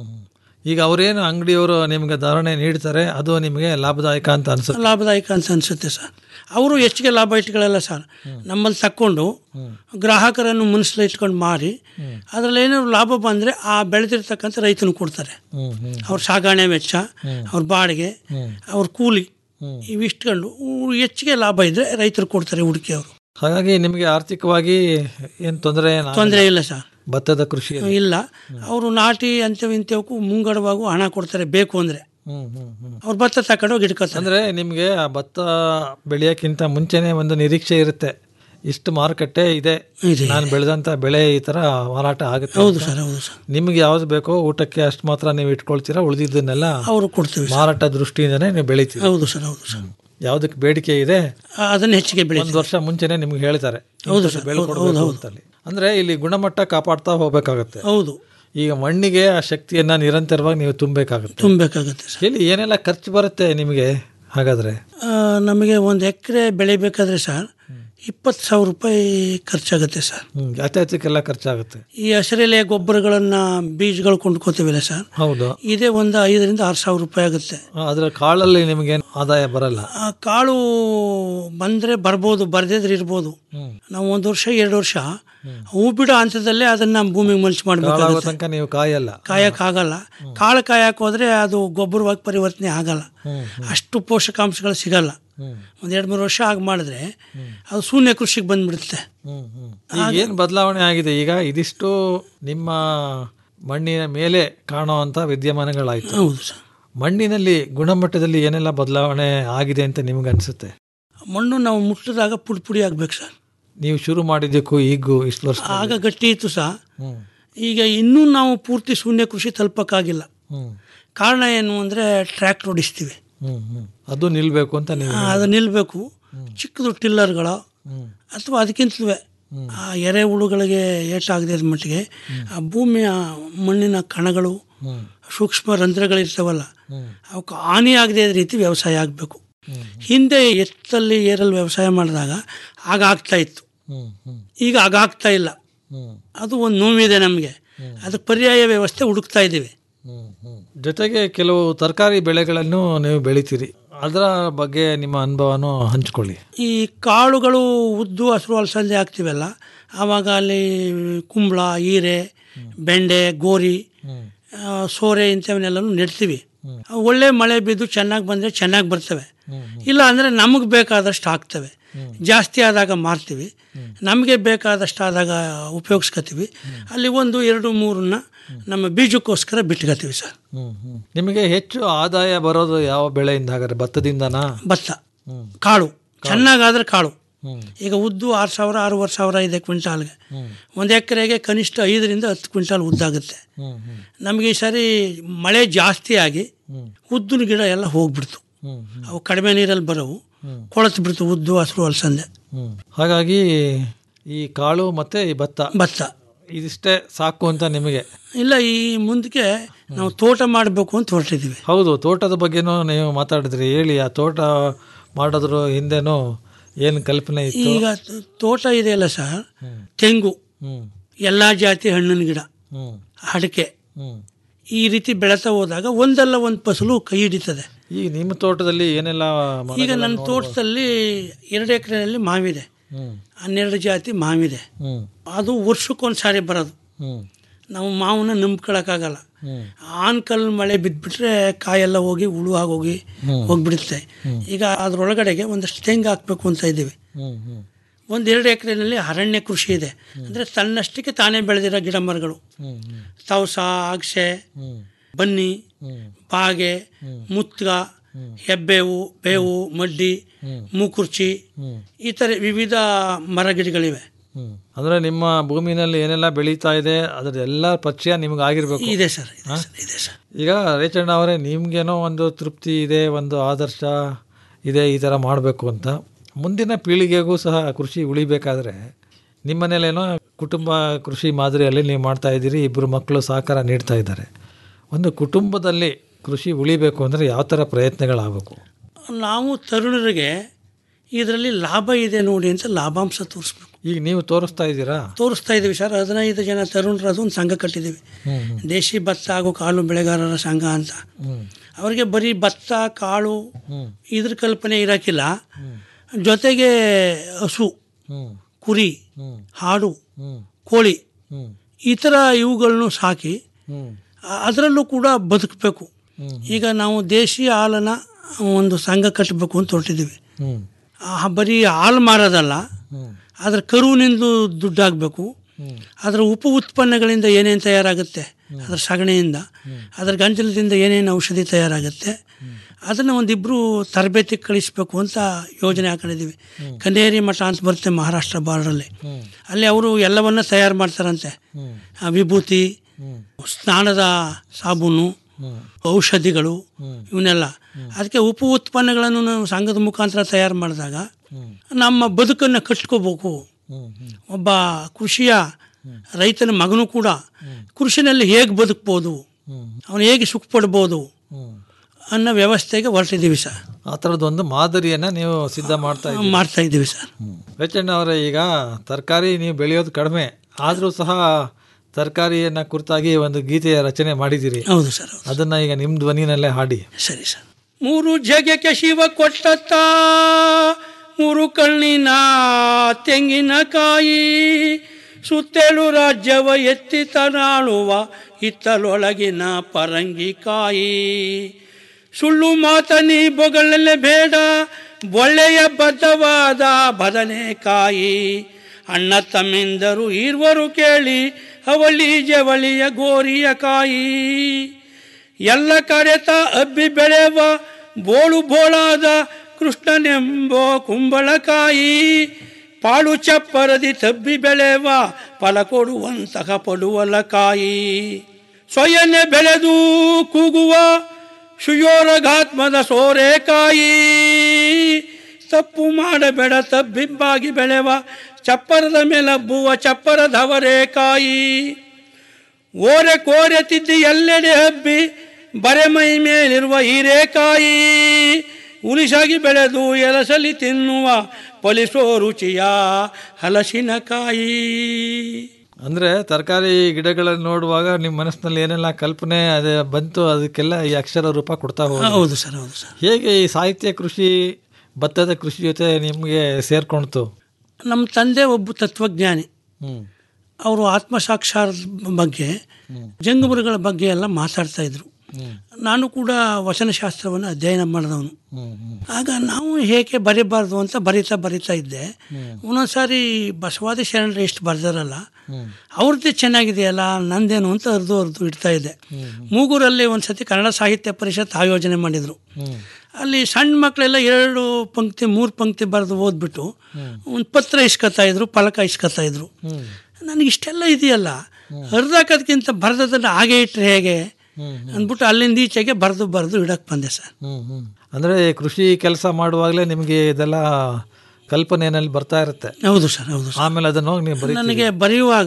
ಈಗ ಅವರೇನು ಅಂಗಡಿಯವರು ನಿಮಗೆ ಧಾರಣೆ ನೀಡ್ತಾರೆ ಅದು ನಿಮಗೆ ಲಾಭದಾಯಕ ಅಂತ ಅನ್ಸುತ್ತೆ ಲಾಭದಾಯಕ ಅಂತ ಅನಿಸುತ್ತೆ ಸರ್ ಅವರು ಹೆಚ್ಚಿಗೆ ಲಾಭ ಇಟ್ಕೊಳ್ಳಲ್ಲ ಸರ್ ನಮ್ಮಲ್ಲಿ ತಕ್ಕೊಂಡು ಗ್ರಾಹಕರನ್ನು ಮನಸ್ಸಲ್ಲಿ ಇಟ್ಕೊಂಡು ಮಾರಿ ಅದರಲ್ಲಿ ಏನಾದ್ರು ಲಾಭ ಬಂದರೆ ಆ ಬೆಳೆದಿರ್ತಕ್ಕಂಥ ರೈತನು ಕೊಡ್ತಾರೆ ಅವ್ರ ಸಾಗಣೆ ವೆಚ್ಚ ಅವ್ರ ಬಾಡಿಗೆ ಅವ್ರ ಕೂಲಿ ಇವಿಷ್ಟುಕೊಂಡು ಹೆಚ್ಚಿಗೆ ಲಾಭ ಇದ್ದರೆ ರೈತರು ಕೊಡ್ತಾರೆ ಹುಡುಕಿ ಅವರು ಹಾಗಾಗಿ ನಿಮಗೆ ಆರ್ಥಿಕವಾಗಿ ಏನು ತೊಂದರೆ ಏನಾಗಲ್ಲ? ತೊಂದರೆ ಇಲ್ಲ ಸರ್ ಭತ್ತದ ಕೃಷಿ ಇಲ್ಲ ಅವರು ನಾಟಿ ಅಂಥವು ಇಂಥವಕ್ಕೂ ಮುಂಗಡವಾಗೂ ಹಣ ಕೊಡ್ತಾರೆ ಬೇಕು ಅಂದರೆ ಅವ್ರು ಭತ್ತ ತಗೊಂಡೋಗಿ ಇಟ್ಕೋತಾರೆ ಅಂದ್ರೆ ನಿಮಗೆ ಆ ಭತ್ತ ಬೆಳೆಯೋಕ್ಕಿಂತ ಮುಂಚೆನೆ ಒಂದು ನಿರೀಕ್ಷೆ ಇರುತ್ತೆ ಇಷ್ಟು ಮಾರುಕಟ್ಟೆ ಇದೆ ನಾನು ಬೆಳೆದಂತ ಬೆಳೆ ಈ ತರ ಮಾರಾಟ ಆಗುತ್ತೆ ಹೌದು ಅಂತ. ಸರ್ ಹೌದು ಸರ್ ನಿಮ್ಗೆ ಯಾವ್ದು ಬೇಕೋ ಊಟಕ್ಕೆ ಅಷ್ಟು ಮಾತ್ರ ನೀವು ಇಟ್ಕೊಳ್ತೀರಾ ಉಳಿದಿದ್ದನ್ನೆಲ್ಲ ಅವರು ಕೊಡ್ತೀವಿ ಸರ್. ಮಾರಾಟ ದೃಷ್ಟಿಯಿಂದನೇ ನೀವು ಬೆಳಿತೀರಿ ಹೌದು ಸರ್ ಹೌದು ಸರ್ ಯಾವ್ದಕ್ಕೆ ಬೇಡಿಕೆ ಇದೆ ಆ, ಅದನ್ನ ಹೆಚ್ಚಿಗೆ ಬೆಳಿ ಒಂದು ವರ್ಷ ಮುಂಚೆನೆ ನಿಮ್ಗೆ ಹೇಳ್ತಾರೆ ಹೌದು ಇಂಥದ್ದು ಸರ್, ಬೆಳ್ಕೊಡ್ಬೇಕು ಹೌದು, ಹೌದು. ಅಂತಲ್ಲಿ. ಅಂದ್ರೆ ಇಲ್ಲಿ ಗುಣಮಟ್ಟ ಕಾಪಾಡ್ತಾ ಹೋಗ್ಬೇಕಾಗತ್ತೆ ಹೌದು ಈಗ ಮಣ್ಣಿಗೆ ಆ ಶಕ್ತಿಯನ್ನ ನಿರಂತರವಾಗಿ ನೀವು ತುಂಬಬೇಕಾಗುತ್ತೆ ತುಂಬಬೇಕಾಗತ್ತೆ ಸರ್ ಇಲ್ಲಿ ಏನೆಲ್ಲ ಖರ್ಚು ಬರುತ್ತೆ ನಿಮಗೆ ಹಾಗಾದ್ರೆ ಆ, ನಮಗೆ ಒಂದು ಎಕರೆ ಬೆಳಿಬೇಕಾದ್ರೆ ಸರ್ ಇಪ್ಪತ್ತು ಸಾವಿರ ರೂಪಾಯಿ ಖರ್ಚಾಗುತ್ತೆ ಸರ್ ಹ್ಮ್ ಯಾತ್ಯಾತಕ್ಕೆಲ್ಲ ಖರ್ಚಾಗುತ್ತೆ ಈ ಹಸಿರೆಲೆ ಗೊಬ್ಬರಗಳನ್ನು ಬೀಜಗಳು ಕೊಂಡ್ಕೋತೀವಿಲ್ಲ ಸರ್ ಹೌದು ಇದೇ ಒಂದು ಐದರಿಂದ ಆರು ಸಾವಿರ ರೂಪಾಯಿ ಆಗುತ್ತೆ ಅದ್ರ ಕಾಳಲ್ಲಿ ನಿಮಗೆ ಆದಾಯ ಬರಲ್ಲ ಆ ಕಾಳು ಬಂದರೆ ಬರ್ಬೋದು ಬರ್ದಿದ್ರೆ ಇರ್ಬೋದು ನಾವು ಒಂದು ವರ್ಷ ಎರಡು ವರ್ಷ ಹೂ ಬಿಡೋ ಹಂತದಲ್ಲೇ ಅದನ್ನ ಭೂಮಿಗೆ ಮಲ್ಚ್ ಕಾಳಾಗೋ ಮಾಡಬೇಕಾಗುತ್ತೆ ತನಕ ನೀವು ಕಾಯಲ್ಲ ಕಾಯಕ್ಕಾಗಲ್ಲ ಕಾಳು ಕಾಯಕ್ಕೆ ಹೋದ್ರೆ ಅದು ಗೊಬ್ಬರವಾಗಿ ಪರಿವರ್ತನೆ ಆಗಲ್ಲ ಅಷ್ಟು ಪೋಷಕಾಂಶಗಳು ಸಿಗಲ್ಲ ಒಂದು ಎರಡು ಮೂರು ವರ್ಷ ಆಗಿ ಮಾಡಿದ್ರೆ ಅದು ಶೂನ್ಯ ಕೃಷಿಗೆ ಬಂದ್ಬಿಡುತ್ತೆ ಈಗ ಏನು ಬದಲಾವಣೆ ಆಗಿದೆ ಈಗ ಇದಿಷ್ಟು ನಿಮ್ಮ ಮಣ್ಣಿನ ಮೇಲೆ ಕಾಣುವಂತ ವಿದ್ಯಮಾನಗಳಾಯ್ತು ಹೌದು ಸರ್ ಮಣ್ಣಿನಲ್ಲಿ ಗುಣಮಟ್ಟದಲ್ಲಿ ಏನೆಲ್ಲ ಬದಲಾವಣೆ ಆಗಿದೆ ಅಂತ ನಿಮ್ಗೆ ಅನ್ಸುತ್ತೆ ಮಣ್ಣು ನಾವು ಮುಟ್ಟಿದಾಗ ಪುಡಿ ಪುಡಿ ಆಗ್ಬೇಕು ಸರ್ ನೀವು ಶುರು ಮಾಡಿದ್ದಕ್ಕೂ ಈಗೂ ಇಷ್ಟು ವರ್ಷ ಆಗ ಗಟ್ಟಿ ಇತ್ತು ಸಹ ಈಗ ಇನ್ನೂ ನಾವು ಪೂರ್ತಿ ಶೂನ್ಯ ಕೃಷಿ ತಲುಪಕ್ಕಾಗಿಲ್ಲ ಕಾರಣ ಏನು ಅಂದರೆ ಟ್ರ್ಯಾಕ್ಟರ್ ಹೊಡಿಸ್ತೀವಿ ಹ್ಮ್ ಹ್ಮ್ ಅದು ನಿಲ್ಬೇಕು ಅಂತ ನೀವು ಆ, ಅದು ನಿಲ್ಲಬೇಕು ಚಿಕ್ಕದು ಟಿಲ್ಲರ್ಗಳು ಅಥವಾ ಅದಕ್ಕಿಂತಲೂ ಆ ಎರೆಹುಳುಗಳಿಗೆ ಏಟಾಗದೇ ಇರೋ ಮಟ್ಟಿಗೆ ಆ ಭೂಮಿಯ ಮಣ್ಣಿನ ಕಣಗಳು ಸೂಕ್ಷ್ಮ ರಂಧ್ರಗಳಿರ್ತಾವಲ್ಲ ಅವಕ್ಕೆ ಹಾನಿ ಆಗದೇ ಇರೋ ರೀತಿ ವ್ಯವಸಾಯ ಆಗಬೇಕು ಹಿಂದೆ ಎತ್ತಲ್ಲಿ ಏರಲ್ಲಿ ವ್ಯವಸಾಯ ಮಾಡಿದಾಗ ಆಗ ಆಗ್ತಾ ಇತ್ತು ಈಗ ಆಗ ಆಗ್ತಾ ಇಲ್ಲ ಅದು ಒಂದು ನೋವಿದೆ ನಮಗೆ ಅದಕ್ಕೆ ಪರ್ಯಾಯ ವ್ಯವಸ್ಥೆ ಹುಡುಕ್ತಾ ಇದ್ದೀವಿ ಜೊತೆಗೆ ಕೆಲವು ತರಕಾರಿ ಬೆಳೆಗಳನ್ನು ನೀವು ಬೆಳಿತೀರಿ ಅದರ ಬಗ್ಗೆ ನಿಮ್ಮ ಅನುಭವನೂ ಹಂಚ್ಕೊಳ್ಳಿ ಈ ಕಾಳುಗಳು ಉದ್ದು ಹಸಿರು ಅಲಸಂದೆ ಹಾಕ್ತೀವಲ್ಲ ಆವಾಗ ಅಲ್ಲಿ ಕುಂಬಳ ಹೀರೆ ಬೆಂಡೆ ಗೋರಿ ಆ, ಸೋರೆ ಇಂಥವನ್ನೆಲ್ಲನೂ ನೆಡ್ತೀವಿ ಅವು ಒಳ್ಳೆ ಮಳೆ ಬಿದ್ದು ಚೆನ್ನಾಗಿ ಬಂದರೆ ಚೆನ್ನಾಗಿ ಬರ್ತವೆ ಇಲ್ಲ ಅಂದರೆ ನಮಗೆ ಬೇಕಾದಷ್ಟು ಹಾಕ್ತವೆ ಜಾಸ್ತಿ ಆದಾಗ ಮಾರ್ತೀವಿ ನಮಗೆ ಬೇಕಾದಷ್ಟು ಆದಾಗ ಉಪಯೋಗಿಸ್ಕೊತೀವಿ ಅಲ್ಲಿ ಒಂದು ಎರಡು ಮೂರನ್ನ ನಮ್ಮ ಬೀಜಕ್ಕೋಸ್ಕರ ಬಿಟ್ಕೋತೀವಿ ಸರ್ ನಿಮಗೆ ಹೆಚ್ಚು ಆದಾಯ ಬರೋದು ಯಾವ ಬೆಳೆಯಿಂದ ಹಾಗಾದ್ರೆ ಭತ್ತದಿಂದನಾ ಭತ್ತ ಕಾಳು ಚೆನ್ನಾಗಾದ್ರೆ ಕಾಳು ಈಗ ಉದ್ದು ಆರು ಸಾವಿರ ಆರೂವರೆ ಸಾವಿರ ಇದೆ ಕ್ವಿಂಟಾಲ್ಗೆ ಒಂದು ಎಕರೆಗೆ ಕನಿಷ್ಠ ಐದರಿಂದ ಹತ್ತು ಕ್ವಿಂಟಾಲ್ ಉದ್ದಾಗುತ್ತೆ ನಮಗೆ ಈ ಸರಿ ಮಳೆ ಜಾಸ್ತಿ ಆಗಿ ಉದ್ದಿನ ಗಿಡ ಎಲ್ಲ ಹೋಗ್ಬಿಡ್ತು ಅವು ಕಡಿಮೆ ನೀರಲ್ಲಿ ಬರೋವು ಕೊಳತು ಬಿಡ್ತು ಉದ್ದು ಹಸಿರು ಅಲಸಂದೆ ಹಾಗಾಗಿ ಈ ಕಾಳು ಮತ್ತೆ ಈ ಭತ್ತ ಭತ್ತ ಇದಿಷ್ಟೇ ಸಾಕು ಅಂತ ನಿಮಗೆ ಇಲ್ಲ ಈ ಮುಂದಕ್ಕೆ ನಾವು ತೋಟ ಮಾಡಬೇಕು ಅಂತ ಹೊರಟಿದ್ದೀವಿ ಹೌದು ತೋಟದ ಬಗ್ಗೆನೂ ನೀವು ಮಾತಾಡಿದ್ರಿ ಹೇಳಿ ಆ ತೋಟ ಮಾಡೋದ್ರ ಹಿಂದೆನೂ ಏನು ಕಲ್ಪನೆ ಇತ್ತು ಈಗ ತ- ತೋಟ ಇದೆಯಲ್ಲ ಸರ್ ತೆಂಗು ಹ್ಮ್ ಎಲ್ಲ ಜಾತಿ ಹಣ್ಣಿನ ಗಿಡ ಹ್ಮ್ ಅಡಿಕೆ ಹ್ಮ್ ಈ ರೀತಿ ಬೆಳೆತಾ ಹೋದಾಗ ಒಂದಲ್ಲ ಒಂದು ಫಸಲು ಕೈ ಹಿಡಿತದೆ ಈಗ ನಿಮ್ಮ ತೋಟದಲ್ಲಿ ಏನೆಲ್ಲ ಈಗ ಮರಗಳನ್ನ ನನ್ನ ನೋಡ್ಬೋದು? ತೋಟದಲ್ಲಿ ಎರಡು ಎಕರೆಯಲ್ಲಿ ಮಾವಿದೆ ಹ್ಮ್ ಹನ್ನೆರಡು ಜಾತಿ ಮಾವಿದೆ ಹ್ಮ್ ಅದು ವರ್ಷಕ್ಕೊಂದು ಸಾರಿ ಬರೋದು ಹ್ಮ್ ನಾವು ಮಾವನ್ನ ನಂಬ್ಕೊಳಕ್ಕಾಗಲ್ಲ ಹ್ಮ್ ಆನ್ಕಲ್ ಮಳೆ ಬಿದ್ದುಬಿಟ್ರೆ ಕಾಯೆಲ್ಲ ಹೋಗಿ ಹುಳು ಆಗೋಗಿ ಹ್ಮ್. ಹೋಗ್ಬಿಡುತ್ತೆ ಈಗ ಅದರೊಳಗಡೆಗೆ ಒಂದಷ್ಟು ತೆಂಗು ಹಾಕ್ಬೇಕು ಅಂತ ಇದ್ದೀವಿ ಹ್ಮ್ ಹ್ಮ್ ಒಂದು ಎರಡು ಎಕರೆನಲ್ಲಿ ಅರಣ್ಯ ಕೃಷಿ ಇದೆ ಅಂದರೆ ತನ್ನಷ್ಟಕ್ಕೆ ತಾನೇ ಬೆಳೆದಿರೋ ಗಿಡ ಮರಗಳು ಹ್ಮ್ ಹ್ಮ್ ತವಸ ಅಗಸೆ ಹ್ಮ್ ಬನ್ನಿ ಹ್ಮ್ ಬಾಗೆ ಮುತ್ಗ ಹೆಬ್ಬೇವು ಬೇವು ಮಡ್ಡಿ ಮೂಕುರ್ಚಿ ಹ್ಮ್ ಈ ಥರ ವಿವಿಧ ಮರಗಿಡಗಳಿವೆ ಹ್ಮ್ ಅಂದ್ರೆ ನಿಮ್ಮ ಭೂಮಿನಲ್ಲಿ ಏನೆಲ್ಲ ಬೆಳೀತಾ ಇದೆ ಅದರ ಪರಿಚಯ ನಿಮ್ಗೆ ಆಗಿರ್ಬೇಕು ಇದೆ ಸರ್ ಹಾ? ಇದೆ ಸರ್ ಈಗ ರೇಚಣ್ಣ ಅವರೇ ನಿಮ್ಗೇನೋ ಒಂದು ತೃಪ್ತಿ ಇದೆ ಒಂದು ಆದರ್ಶ ಇದೆ ಈ ಥರ ಮಾಡಬೇಕು ಅಂತ ಮುಂದಿನ ಪೀಳಿಗೆಗೂ ಸಹ ಕೃಷಿ ಉಳಿಬೇಕಾದ್ರೆ ನಿಮ್ಮನೇಲೇನೋ ಕುಟುಂಬ ಕೃಷಿ ಮಾದರಿಯಲ್ಲಿ ನೀವು ಮಾಡ್ತಾ ಇದ್ದೀರಿ ಇಬ್ಬರು ಮಕ್ಕಳು ಸಹಕಾರ ನೀಡ್ತಾ ಇದ್ದಾರೆ ಒಂದು ಕುಟುಂಬದಲ್ಲಿ ಕೃಷಿ ಉಳಿಬೇಕು ಅಂದರೆ ಯಾವ ಥರ ಪ್ರಯತ್ನಗಳಾಗಬೇಕು ನಾವು ತರುಣರಿಗೆ ಇದರಲ್ಲಿ ಲಾಭ ಇದೆ ನೋಡಿ ಅಂತ ಲಾಭಾಂಶ ತೋರಿಸ್ಬೇಕು ಈಗ ನೀವು ತೋರಿಸ್ತಾ ಇದ್ದೀರಾ ತೋರಿಸ್ತಾ ಇದ್ದೀವಿ ಸರ್ ಹದಿನೈದು ಜನ ತರುಣರು ಅದೊಂದು ಸಂಘ ಕಟ್ಟಿದ್ದೀವಿ ಹ್ಮ್ ಹ್ಮ್ ದೇಶಿ ಭತ್ತ ಹಾಗೂ ಕಾಳು ಬೆಳೆಗಾರರ ಸಂಘ ಅಂತ ಹ್ಮ್ ಅವರಿಗೆ ಬರೀ ಭತ್ತ ಕಾಳು ಹ್ಮ್ ಇದ್ರ ಕಲ್ಪನೆ ಇರೋಕ್ಕಿಲ್ಲ ಜೊತೆಗೆ ಹಸು ಹ್ಮ್ ಕುರಿ ಹ್ಮ್ ಹಾಡು ಹ್ಮ್ ಕೋಳಿ ಹ್ಮ್ ಈ ಥರ ಇವುಗಳನ್ನು ಸಾಕಿ ಹ್ಮ್ ಆ- ಅದರಲ್ಲೂ ಕೂಡ ಬದುಕಬೇಕು ಹ್ಮ್. ಈಗ ನಾವು ದೇಶಿ ಹಾಲನ್ನು ಒಂದು ಸಂಘ ಕಟ್ಟಬೇಕು ಅಂತ ಹೊರಟಿದ್ದೀವಿ ಹ್ಮ್ ಆ ಬರೀ ಹಾಲು ಮಾರೋದಲ್ಲ ಹ್ಮ್ ಅದರ ಕರುವಿನಿಂದ ದುಡ್ಡಾಗಬೇಕು ಹ್ಮ್ ಅದರ ಉಪ ಉತ್ಪನ್ನಗಳಿಂದ ಏನೇನು ತಯಾರಾಗುತ್ತೆ ಅದರ ಸಗಣಿಯಿಂದ ಅದರ ಗಂಜಲದಿಂದ ಏನೇನು ಔಷಧಿ ತಯಾರಾಗುತ್ತೆ ಅದನ್ನು ಒಂದಿಬ್ಬರು ತರಬೇತಿ ಕಳಿಸ್ಬೇಕು ಅಂತ ಯೋಜನೆ ಹಾಕೊಂಡಿದ್ದೀವಿ ಕನ್ನೇರಿ ಮಠ ಅಂತ ಬರುತ್ತೆ ಮಹಾರಾಷ್ಟ್ರ ಬಾರ್ಡ್ರಲ್ಲಿ ಹ್ಮ್ ಅಲ್ಲಿ ಅವರು ಎಲ್ಲವನ್ನ ತಯಾರು ಮಾಡ್ತಾರಂತೆ ಹ್ಮ್ ಆ ವಿಭೂತಿ ಹ್ಮ್ ಸ್ನಾನದ ಸಾಬೂನು ಹ್ಮ್ ಔಷಧಿಗಳು ಹ್ಮ್. ಇವನ್ನೆಲ್ಲ ಅದಕ್ಕೆ ಉಪ ಉತ್ಪನ್ನಗಳನ್ನು ನಾವು ಸಂಘದ ಮುಖಾಂತರ ತಯಾರು ಮಾಡಿದಾಗ ಹ್ಮ್. ನಮ್ಮ ಬದುಕನ್ನು ಕಟ್ಕೋಬೇಕು ಹ್ಮ್ ಹ್ಮ್ ಒಬ್ಬ ಕೃಷಿಯ ರೈತನ ಮಗನೂ ಕೂಡ ಕೃಷಿನಲ್ಲಿ ಹೇಗೆ ಬದುಕ್ಬೋದು ಹ್ಮ್ ಅವನು ಹೇಗೆ ಸುಖ ಪಡ್ಬೋದು ಹ್ಮ್ ಅನ್ನೋ ವ್ಯವಸ್ಥೆಗೆ ಹೊರಟಿದ್ದೀವಿ ಸರ್ ಆ ಥರದ್ದೊಂದು ಮಾದರಿಯನ್ನ ನೀವು ಸಿದ್ಧ ಮಾಡ್ತಾ ಇದ್ದೀರಿ ಮಾಡ್ತಾ ಇದ್ದೀವಿ ಸರ್ ವೆಚ್ಚಣ್ಣ ಅವರೇ ಈಗ ತರಕಾರಿ ನೀವು ಬೆಳೆಯೋದು ಕಡಿಮೆ ಆದರೂ ಸಹ ತರಕಾರಿಯನ್ನ ಕುರಿತಾಗಿ ಒಂದು ಗೀತೆಯ ರಚನೆ ಮಾಡಿದ್ದೀರಿ ಹೌದು ಸರ್ ಹೌದು. ಅದನ್ನ ಈಗ ನಿಮ್ಮ ಧ್ವನಿನಲ್ಲೇ ಹಾಡಿ ಸರಿ ಸರ್ ಮೂರು ಜಗಕ್ಕೆ ಶಿವ ಕೊಟ್ಟತ್ತ ಮೂರು ಕಣ್ಣಿನ ತೆಂಗಿನಕಾಯಿ ಸುತ್ತೇಳು ರಾಜ್ಯವ ಎತ್ತಿ ತನಾಳುವ ಹಿತ್ತಲೊಳಗಿನ ಪರಂಗಿಕಾಯಿ ಸುಳ್ಳು ಮಾತನಿ ಬೊಗಳಲೆ ಬೇಡ ಒಳ್ಳೆಯ ಬದ್ಧವಾದ ಬದನೆಕಾಯಿ ಅಣ್ಣ ತಮ್ಮಿಂದರು ಇರುವರು ಕೇಳಿ ಅವಳಿ ಜವಳಿಯ ಗೋರಿಯ ಕಾಯಿ ಎಲ್ಲ ಕರೆತ ಅಬ್ಬಿ ಬೆಳೆವ ಬೋಳು ಬೋಳಾದ ಕೃಷ್ಣನೆಂಬೋ ಕುಂಬಳಕಾಯಿ ಪಾಳು ಚಪ್ಪರದಿ ತಬ್ಬಿ ಬೆಳೆವ ಫಲ ಕೊಡುವಂತಹ ಪಡುವಲಕಾಯಿ ಸ್ವಯನೆ ಬೆಳೆದು ಕೂಗುವ ಸುಯೋರಗಾತ್ಮದ ಸೋರೆಕಾಯಿ ತಪ್ಪು ಮಾಡಬೇಡ ತಬ್ಬಿಬ್ಬಾಗಿ ಬೆಳೆವ ಚಪ್ಪರದ ಮೇಲಬ್ಬುವ ಚಪ್ಪರದವರೇಕಾಯಿ ಓರೆ ಕೋರೆ ತಿದ್ದಿ ಎಲ್ಲೆಡೆ ಹಬ್ಬಿ ಬರೆ ಮೈ ಮೇಲಿರುವ ಹೀರೆಕಾಯಿ ಉಲಿಸಾಗಿ ಬೆಳೆದು ಎಲಸಲಿ ತಿನ್ನುವ ಫಲಿಸೋ ರುಚಿಯ ಹಲಸಿನಕಾಯಿ ಅಂದ್ರೆ ತರಕಾರಿ ಗಿಡಗಳನ್ನು ನೋಡುವಾಗ ನಿಮ್ಮ ಮನಸ್ಸಿನಲ್ಲಿ ಏನೆಲ್ಲ ಕಲ್ಪನೆ ಅದೇ ಬಂತು ಅದಕ್ಕೆಲ್ಲ ಈ ಅಕ್ಷರ ರೂಪ ಕೊಡ್ತಾ ಹೋಗಿ ಹೌದು ಸರ್ ಹೌದು ಸರ್ ಹೇಗೆ ಈ ಸಾಹಿತ್ಯ ಕೃಷಿ ಭತ್ತದ ಕೃಷಿ ಜೊತೆ ನಿಮಗೆ ಸೇರ್ಕೊಳ್ತು ನಮ್ಮ ತಂದೆ ಒಬ್ಬ ತತ್ವಜ್ಞಾನಿ ಹ್ಮ್ ಅವರು ಆತ್ಮಸಾಕ್ಷಾರದ ಬಗ್ಗೆ ಜಂಗಮರುಗಳ ಬಗ್ಗೆ ಎಲ್ಲ ಮಾತಾಡ್ತಾ ಇದ್ರು ಹ್ಮ್ ನಾನು ಕೂಡ ವಚನಶಾಸ್ತ್ರವನ್ನು ಅಧ್ಯಯನ ಮಾಡಿದವನು ಹ್ಮ್ ಹ್ಮ್ ಆಗ ನಾವು ಹೇಗೆ ಬರೀಬಾರ್ದು ಅಂತ ಬರಿತಾ ಬರಿತಾ ಇದ್ದೆ ಒಂದೊಂದ್ಸಾರಿ ಬಸವಾದಿ ಶರಣರು ಎಷ್ಟು ಬರ್ದಾರಲ್ಲ ಹ್ಮ್ ಅವ್ರದ್ದೇ ಚೆನ್ನಾಗಿದೆಯಲ್ಲ ನಂದೇನು ಅಂತ ಅರ್ದು ಅರ್ದು ಇಡ್ತಾ ಇದ್ದೆ ಮೂಗೂರಲ್ಲಿ ಒಂದ್ಸತಿ ಕನ್ನಡ ಸಾಹಿತ್ಯ ಪರಿಷತ್ ಆಯೋಜನೆ ಮಾಡಿದರು ಹ್ಮ್ ಅಲ್ಲಿ ಸಣ್ಣ ಮಕ್ಕಳೆಲ್ಲ ಎರಡು ಪಂಕ್ತಿ ಮೂರು ಪಂಕ್ತಿ ಬರೆದು ಓದ್ಬಿಟ್ಟು ಒಂದು ಪತ್ರ ಇಸ್ಕೊತಾ ಇದ್ರು ಫಲಕ ಇಸ್ಕೊತಾ ಇದ್ರು ಹ್ಮ್ ನನಗೆ ಇಷ್ಟೆಲ್ಲ ಇದೆಯಲ್ಲ ಹರಿದಾಕೋದಕ್ಕಿಂತ ಬರೆದದನ್ನು ಹಾಗೆ ಇಟ್ಟರೆ ಹೇಗೆ ಹ್ಮ್ ಅಂದ್ಬಿಟ್ಟು ಅಲ್ಲಿಂದ ಈಚೆಗೆ ಬರೆದು ಬರೆದು ಇಡಕ್ಕೆ ಬಂದೆ ಸರ್ ಹ್ಮ್ ಹ್ಮ್ ಅಂದ್ರೆ ಕೃಷಿ ಕೆಲಸ ಮಾಡುವಾಗಲೇ ನಿಮಗೆ ಇದೆಲ್ಲ ಕಲ್ಪನೆಯಲ್ಲಿ ಬರ್ತಾ ಇರುತ್ತೆ ಹೌದು ಸರ್ ಹೌದು ಸರ್ ಆಮೇಲೆ ಅದನ್ನ ಹೋಗಿ ನೀವು ಬರೀ ನನಗೆ ಬರೆಯುವಾಗ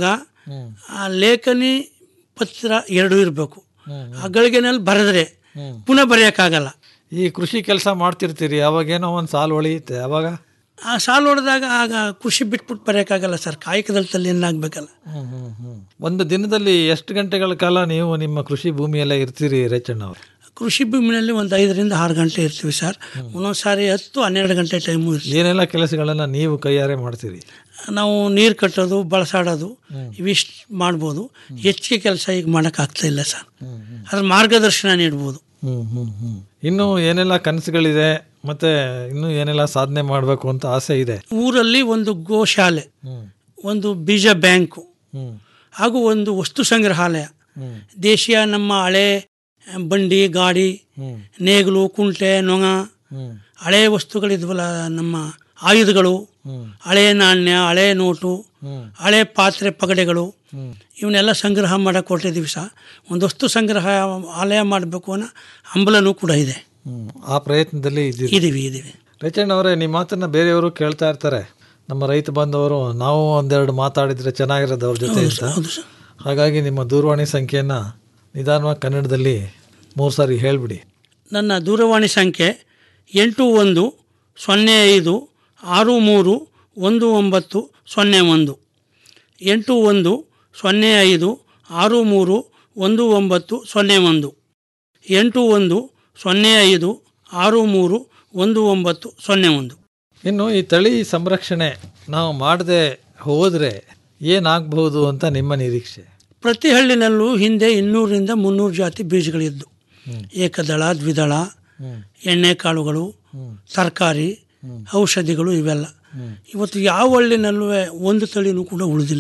ಆ ಲೇಖನಿ ಪತ್ರ ಎರಡೂ ಇರಬೇಕು ಆ ಗಳಿಗೆನಲ್ಲಿ ಬರೆದ್ರೆ ಪುನಃ ಬರೆಯೋಕ್ಕಾಗಲ್ಲ ಈ ಕೃಷಿ ಕೆಲಸ ಮಾಡ್ತಿರ್ತೀರಿ ಅವಾಗೇನೋ ಒಂದು ಸಾಲು ಹೊಳೆಯುತ್ತೆ ಅವಾಗ ಆ ಸಾಲು ಹೊಡೆದಾಗ ಆಗ ಕೃಷಿ ಬಿಟ್ಬಿಟ್ಟು ಬರೆಯೋಕ್ಕಾಗಲ್ಲ ಸರ್ ಕಾಯಕದಲ್ಲಿ ತಲೆಯನ್ನು ಆಗಬೇಕಲ್ಲ ಒಂದು ದಿನದಲ್ಲಿ ಎಷ್ಟು ಗಂಟೆಗಳ ಕಾಲ ನೀವು ನಿಮ್ಮ ಕೃಷಿ ಭೂಮಿಯಲ್ಲೇ ಇರ್ತೀರಿ ರೇಚಣ್ಣ ಅವರು ಕೃಷಿ ಭೂಮಿನಲ್ಲಿ ಒಂದು ಐದರಿಂದ ಆರು ಗಂಟೆ ಇರ್ತೀವಿ ಸರ್ ಒಂದೊಂದು ಸಾರಿ ಹತ್ತು ಹನ್ನೆರಡು ಗಂಟೆ ಟೈಮು ಇರ್ತೀವಿ ಏನೆಲ್ಲ ಕೆಲಸಗಳನ್ನು ನೀವು ಕೈಯಾರೆ ಮಾಡ್ತೀರಿ ನಾವು ನೀರು ಕಟ್ಟೋದು ಬಳಸಾಡೋದು ಇವಿಷ್ಟು ಮಾಡ್ಬೋದು ಹೆಚ್ಚಿಗೆ ಕೆಲಸ ಈಗ ಮಾಡೋಕ್ಕಾಗ್ತಾ ಇಲ್ಲ ಸರ್ ಅದ್ರ ಮಾರ್ಗದರ್ಶನ ನೀಡ್ಬೋದು ಹ್ಮ್ ಹ್ಮ್ ಹ್ಮ್ ಇನ್ನು ಏನೆಲ್ಲ ಕನಸುಗಳಿದೆ ಮತ್ತೆ ಇನ್ನು ಏನೆಲ್ಲ ಸಾಧನೆ ಮಾಡಬೇಕು ಅಂತ ಆಸೆ ಇದೆ ಊರಲ್ಲಿ ಒಂದು ಗೋಶಾಲೆ ಒಂದು ಬೀಜ ಬ್ಯಾಂಕು ಹಾಗೂ ಒಂದು ವಸ್ತು ಸಂಗ್ರಹಾಲಯ ದೇಶೀಯ ನಮ್ಮ ಹಳೆ ಬಂಡಿ ಗಾಡಿ ನೇಗಿಲು ಕುಂಟೆ ನೊಣ ಹಳೆ ವಸ್ತುಗಳಿದ್ವಲ್ಲ ನಮ್ಮ ಆಯುಧಗಳು ಹಳೆ ನಾಣ್ಯ ಹಳೆ ನೋಟು ಹಳೆ ಪಾತ್ರೆ ಪಗಡೆಗಳು ಇವನ್ನೆಲ್ಲ ಸಂಗ್ರಹ ಮಾಡಕ್ಕೆ ಕೊಟ್ಟಿದ್ದೀವಿ ಸಹ ಒಂದು ವಸ್ತು ಸಂಗ್ರಹ ಆಲಯ ಮಾಡಬೇಕು ಅನ್ನೋ ಹಂಬಲನೂ ಕೂಡ ಇದೆ ಹ್ಮ್. ಆ ಪ್ರಯತ್ನದಲ್ಲಿ ಇದ್ದೀರಿ ಇದೀವಿ ಇದೀವಿ ರೇಚಣ್ಣ ಅವರೇ ನಿಮ್ಮ ಮಾತನ್ನ ಬೇರೆಯವರು ಕೇಳ್ತಾ ಇರ್ತಾರೆ ನಮ್ಮ ರೈತ ಬಂದವರು ನಾವು ಒಂದೆರಡು ಮಾತಾಡಿದ್ರೆ ಚೆನ್ನಾಗಿರೋದು ಅವ್ರ ಜೊತೆ ಹೌದು ಅಂತ ಸರ್. ಹಾಗಾಗಿ ನಿಮ್ಮ ದೂರವಾಣಿ ಸಂಖ್ಯೆಯನ್ನ ನಿಧಾನವಾಗಿ ಕನ್ನಡದಲ್ಲಿ ಮೂರು ಸಾರಿ ಹೇಳ್ಬಿಡಿ ನನ್ನ ದೂರವಾಣಿ ಸಂಖ್ಯೆ ಎಂಟು ಒಂದು ಸೊನ್ನೆ ಐದು ಆರು ಮೂರು ಒಂದು ಒಂಬತ್ತು ಸೊನ್ನೆ ಒಂದು ಎಂಟು ಒಂದು ಸೊನ್ನೆ ಐದು ಆರು ಮೂರು ಒಂದು ಒಂಬತ್ತು ಸೊನ್ನೆ ಒಂದು ಎಂಟು ಒಂದು ಸೊನ್ನೆ ಐದು ಆರು ಮೂರು ಒಂದು ಒಂಬತ್ತು ಸೊನ್ನೆ ಒಂದು ಇನ್ನು ಈ ತಳಿ ಸಂರಕ್ಷಣೆ ನಾವು ಮಾಡದೆ ಹೋದ್ರೆ ಏನಾಗಬಹುದು ಅಂತ ನಿಮ್ಮ ನಿರೀಕ್ಷೆ ಪ್ರತಿ ಹಳ್ಳಿನಲ್ಲೂ ಹಿಂದೆ ಇನ್ನೂರರಿಂದ ಮುನ್ನೂರು ಜಾತಿ ಬೀಜಗಳಿದ್ದು ಏಕದಳ ದ್ವಿದಳ ಎಣ್ಣೆಕಾಳುಗಳು ತರಕಾರಿ ಔಷಧಿಗಳು ಇವೆಲ್ಲ ಇವತ್ತು ಯಾವ ಹಳ್ಳಿನಲ್ಲೂ ಒಂದು ತಳಿನೂ ಕೂಡ ಉಳಿದಿಲ್ಲ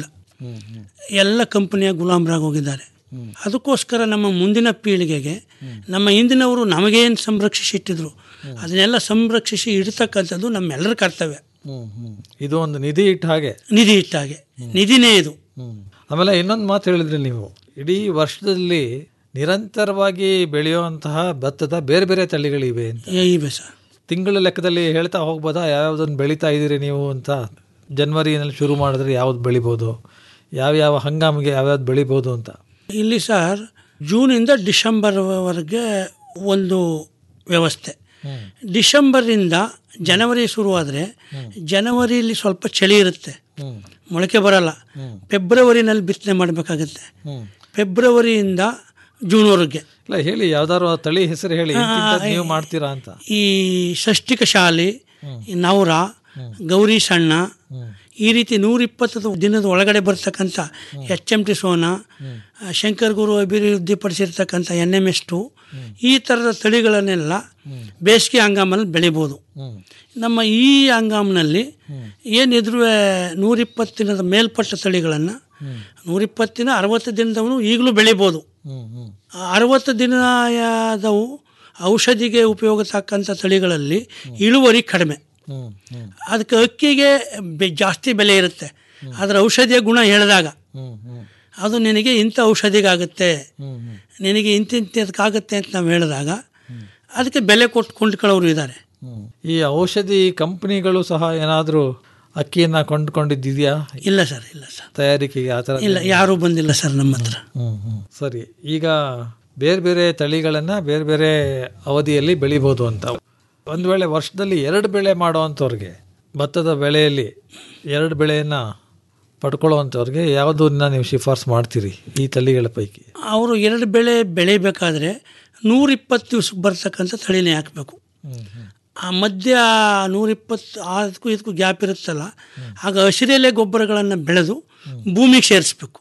ಎಲ್ಲ ಕಂಪನಿಯ ಗುಲಾಮರಾಗಿ ಹೋಗಿದ್ದಾರೆ ಅದಕ್ಕೋಸ್ಕರ ನಮ್ಮ ಮುಂದಿನ ಪೀಳಿಗೆಗೆ ನಮ್ಮ ಹಿಂದಿನವರು ನಮಗೇನು ಸಂರಕ್ಷಿಸಿಟ್ಟಿದ್ರು ಅದನ್ನೆಲ್ಲ ಸಂರಕ್ಷಿಸಿ ಇಡ್ತಕ್ಕಂಥದ್ದು ನಮ್ಮೆಲ್ಲರ ಕರ್ತವ್ಯ ಇದು ಒಂದು ನಿಧಿ ಇಟ್ಟ ಹಾಗೆ ನಿಧಿ ಇಟ್ಟಾಗೆ ನಿಧಿನೇ ಇದು ಆಮೇಲೆ ಇನ್ನೊಂದು ಮಾತು ಹೇಳಿದ್ರಿ ನೀವು ಇಡೀ ವರ್ಷದಲ್ಲಿ ನಿರಂತರವಾಗಿ ಬೆಳೆಯುವಂತಹ ಭತ್ತದ ಬೇರೆ ಬೇರೆ ತಳಿಗಳಿವೆ ಅಂತ ಇವೆ ಸರ್ ತಿಂಗಳ ಲೆಕ್ಕದಲ್ಲಿ ಹೇಳ್ತಾ ಹೋಗ್ಬೋದಾ ಯಾವ್ಯಾವ್ದನ್ನು ಬೆಳೀತಾ ಇದ್ದೀರಿ ನೀವು ಅಂತ ಜನ್ವರಿನಲ್ಲಿ ಶುರು ಮಾಡಿದ್ರೆ ಯಾವ್ದು ಬೆಳಿಬೋದು ಯಾವ್ಯಾವ ಹಂಗಾಮಿಗೆ ಯಾವ್ಯಾವ್ದು ಬೆಳಿಬೋದು ಅಂತ ಇಲ್ಲಿ ಸರ್ ಜೂನಿಂದ ಡಿಸೆಂಬರ್ವರೆಗೆ ಒಂದು ವ್ಯವಸ್ಥೆ ಡಿಸೆಂಬರಿಂದ ಜನವರಿ ಶುರುವಾದರೆ ಜನವರಿಲಿ ಸ್ವಲ್ಪ ಚಳಿ ಇರುತ್ತೆ ಮೊಳಕೆ ಬರಲ್ಲ ಫೆಬ್ರವರಿನಲ್ಲಿ ಬಿತ್ತನೆ ಮಾಡಬೇಕಾಗತ್ತೆ ಫೆಬ್ರವರಿಯಿಂದ ಜೂನ್ವರೆಗೆ ಇಲ್ಲ ಹೇಳಿ ಯಾವ್ದಾದ್ರು ಆ ತಳಿ ಹೆಸರು ಹೇಳಿ ಆ, ಇಂತಿಂಥದ್ದು ನೀವು ಮಾಡ್ತೀರಾ ಅಂತ ಈ ಷಷ್ಟಿಕ ಶಾಲೆ ಈ ನವರ ಗೌರಿ ಸಣ್ಣ ಈ ರೀತಿ ನೂರಿಪ್ಪತ್ತು ದಿನದ ಒಳಗಡೆ ಬರ್ತಕ್ಕಂಥ ಎಚ್ ಎಮ್ ಟಿ ಸೋನಾ ಆ, ಶಂಕರ್ ಗುರು ಅಭಿವೃದ್ಧಿಪಡಿಸಿರ್ತಕ್ಕಂಥ ಎನ್ ಎಮ್ ಎಸ್ ಟು ಈ ಥರದ ತಳಿಗಳನ್ನೆಲ್ಲ ಬೇಸಿಗೆ ಹಂಗಾಮಲ್ಲಿ ಬೆಳಿಬೋದು ನಮ್ಮ ಈ ಹಂಗಾಮಿನಲ್ಲಿ ಏನಿದ್ರು ನೂರಿಪ್ಪತ್ತು ದಿನದ ಮೇಲ್ಪಟ್ಟ ತಳಿಗಳನ್ನು ನೂರಿಪ್ಪತ್ತು ದಿನ ಅರವತ್ತು ದಿನದವನು ಈಗಲೂ ಬೆಳಿಬೋದು ಆ ಅರವತ್ತು ದಿನದವು ಔಷಧಿಗೆ ಉಪಯೋಗ ತಕ್ಕಂಥ ತಳಿಗಳಲ್ಲಿ ಇಳುವರಿ ಕಡಿಮೆ ಅದಕ್ಕೆ ಅಕ್ಕಿಗೆ ಬೆ- ಜಾಸ್ತಿ ಬೆಲೆ ಇರುತ್ತೆ ಅದರ ಔಷಧಿಯ ಗುಣ ಹೇಳಿದಾಗ ಅದು ನಿನಗೆ ಇಂಥ ಔಷಧಿಗಾಗುತ್ತೆ ನಿನಗೆ ಇಂತಿಂಥದಕ್ಕಾಗುತ್ತೆ ಅಂತ ನಾವು ಹೇಳಿದಾಗ ಅದಕ್ಕೆ ಬೆಲೆ ಕೊಟ್ಟು ಕೊಂಡ್ಕೊಳ್ಳೋರು ಇದ್ದಾರೆ ಈ ಔಷಧಿ ಕಂಪನಿಗಳು ಸಹ ಏನಾದರೂ ಅಕ್ಕಿಯನ್ನ ಕೊಂಡ್ಕೊಂಡಿದ್ದಿದೆಯಾ ಇಲ್ಲ ಸರ್ ಇಲ್ಲ ಸರ್ ತಯಾರಿಕೆಗೆ ಆ ಥರ ಇಲ್ಲ ಯಾರೂ ಬಂದಿಲ್ಲ ಸರ್ ನಮ್ಮ ಹತ್ರ ಸರಿ ಈಗ ಬೇರೆ ಬೇರೆ ತಳಿಗಳನ್ನ ಬೇರೆ ಬೇರೆ ಅವಧಿಯಲ್ಲಿ ಬೆಳಿಬೋದು ಅಂತ ಒಂದು ವೇಳೆ ವರ್ಷದಲ್ಲಿ ಎರಡು ಬೆಳೆ ಮಾಡೋವಂಥವ್ರಿಗೆ ಭತ್ತದ ಬೆಳೆಯಲ್ಲಿ ಎರಡು ಬೆಳೆಯನ್ನ ಪಡ್ಕೊಳ್ಳೋವಂಥವ್ರಿಗೆ ಯಾವುದನ್ನ ನೀವು ಶಿಫಾರಸು ಮಾಡ್ತೀರಿ ಈ ತಳಿಗಳ ಪೈಕಿ ಅವರು ಎರಡು ಬೆಳೆ ಬೆಳಿಬೇಕಾದ್ರೆ ನೂರಿಪ್ಪತ್ತು ದಿವ್ಸಕ್ಕೆ ಬರ್ತಕ್ಕಂಥ ತಳಿನೇ ಹಾಕಬೇಕು ಆ ಮಧ್ಯ ನೂರಿಪ್ಪತ್ತು ಅದಕ್ಕೂ ಇದಕ್ಕೂ ಗ್ಯಾಪ್ ಇರುತ್ತಲ್ಲ ಆಗ ಹಸಿರೆಲೆ ಗೊಬ್ಬರಗಳನ್ನು ಬೆಳೆದು ಭೂಮಿಗೆ ಸೇರಿಸ್ಬೇಕು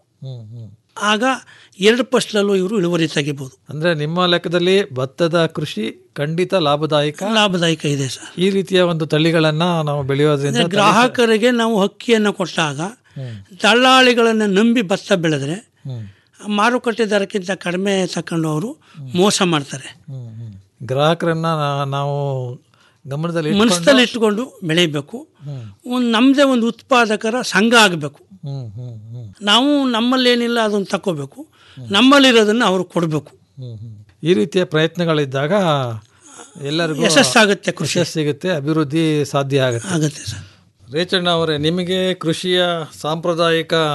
ಆಗ ಎರಡು ಫಸ್ಲಲ್ಲೂ ಇವರು ಇಳುವರಿ ತೆಗಿಬೋದು ಅಂದ್ರೆ ನಿಮ್ಮ ಲೆಕ್ಕದಲ್ಲಿ ಭತ್ತದ ಕೃಷಿ ಖಂಡಿತ ಲಾಭದಾಯಕ ಲಾಭದಾಯಕ ಇದೆ ಸರ್ ಈ ರೀತಿಯ ಒಂದು ತಳಿಗಳನ್ನ ನಾವು ಬೆಳೆಯೋದ್ರಿಂದ ಅಂದ್ರೆ ಗ್ರಾಹಕರಿಗೆ ನಾವು ಹಕ್ಕಿಯನ್ನು ಕೊಟ್ಟಾಗ ದಳ್ಳಾಳಿಗಳನ್ನು ನಂಬಿ ಭತ್ತ ಬೆಳೆದ್ರೆ ಮಾರುಕಟ್ಟೆ ದರಕ್ಕಿಂತ ಕಡಿಮೆ ತಕೊಂಡು ಅವರು ಮೋಸ ಮಾಡ್ತಾರೆ ಗ್ರಾಹಕರನ್ನ ನಾ- ನಾವು ಗಮನದಲ್ಲಿ ಇಟ್ಕೊಂಡು- ಮನಸ್ಸಲ್ಲಿ ಇಟ್ಕೊಂಡು ಬೆಳಿಬೇಕು ಒಂದು ನಮ್ಮದೇ ಒಂದು ಉತ್ಪಾದಕರ ಸಂಘ ಆಗಬೇಕು ಹ್ಮ್ ಹ್ಮ್ ಹ್ಮ್ ನಾವು ನಮ್ಮಲ್ಲೇನಿಲ್ಲ ಅದನ್ನು ತಗೋಬೇಕು ನಮ್ಮಲ್ಲಿರೋದನ್ನು ಅವರು ಕೊಡಬೇಕು ಈ ರೀತಿಯ ಪ್ರಯತ್ನಗಳಿದ್ದಾಗ ಎಲ್ಲರಿಗೂ ಯಶಸ್ಸಾಗುತ್ತೆ ಕೃಷಿ. ಯಶಸ್ಸು ಸಿಗುತ್ತೆ ಅಭಿವೃದ್ಧಿ ಸಾಧ್ಯ ಆಗುತ್ತೆ ಆಗುತ್ತೆ ಸರ್ ರೇಚಣ್ಣ ಅವರೇ ನಿಮಗೆ ಕೃಷಿಯ ಸಾಂಪ್ರದಾಯಿಕ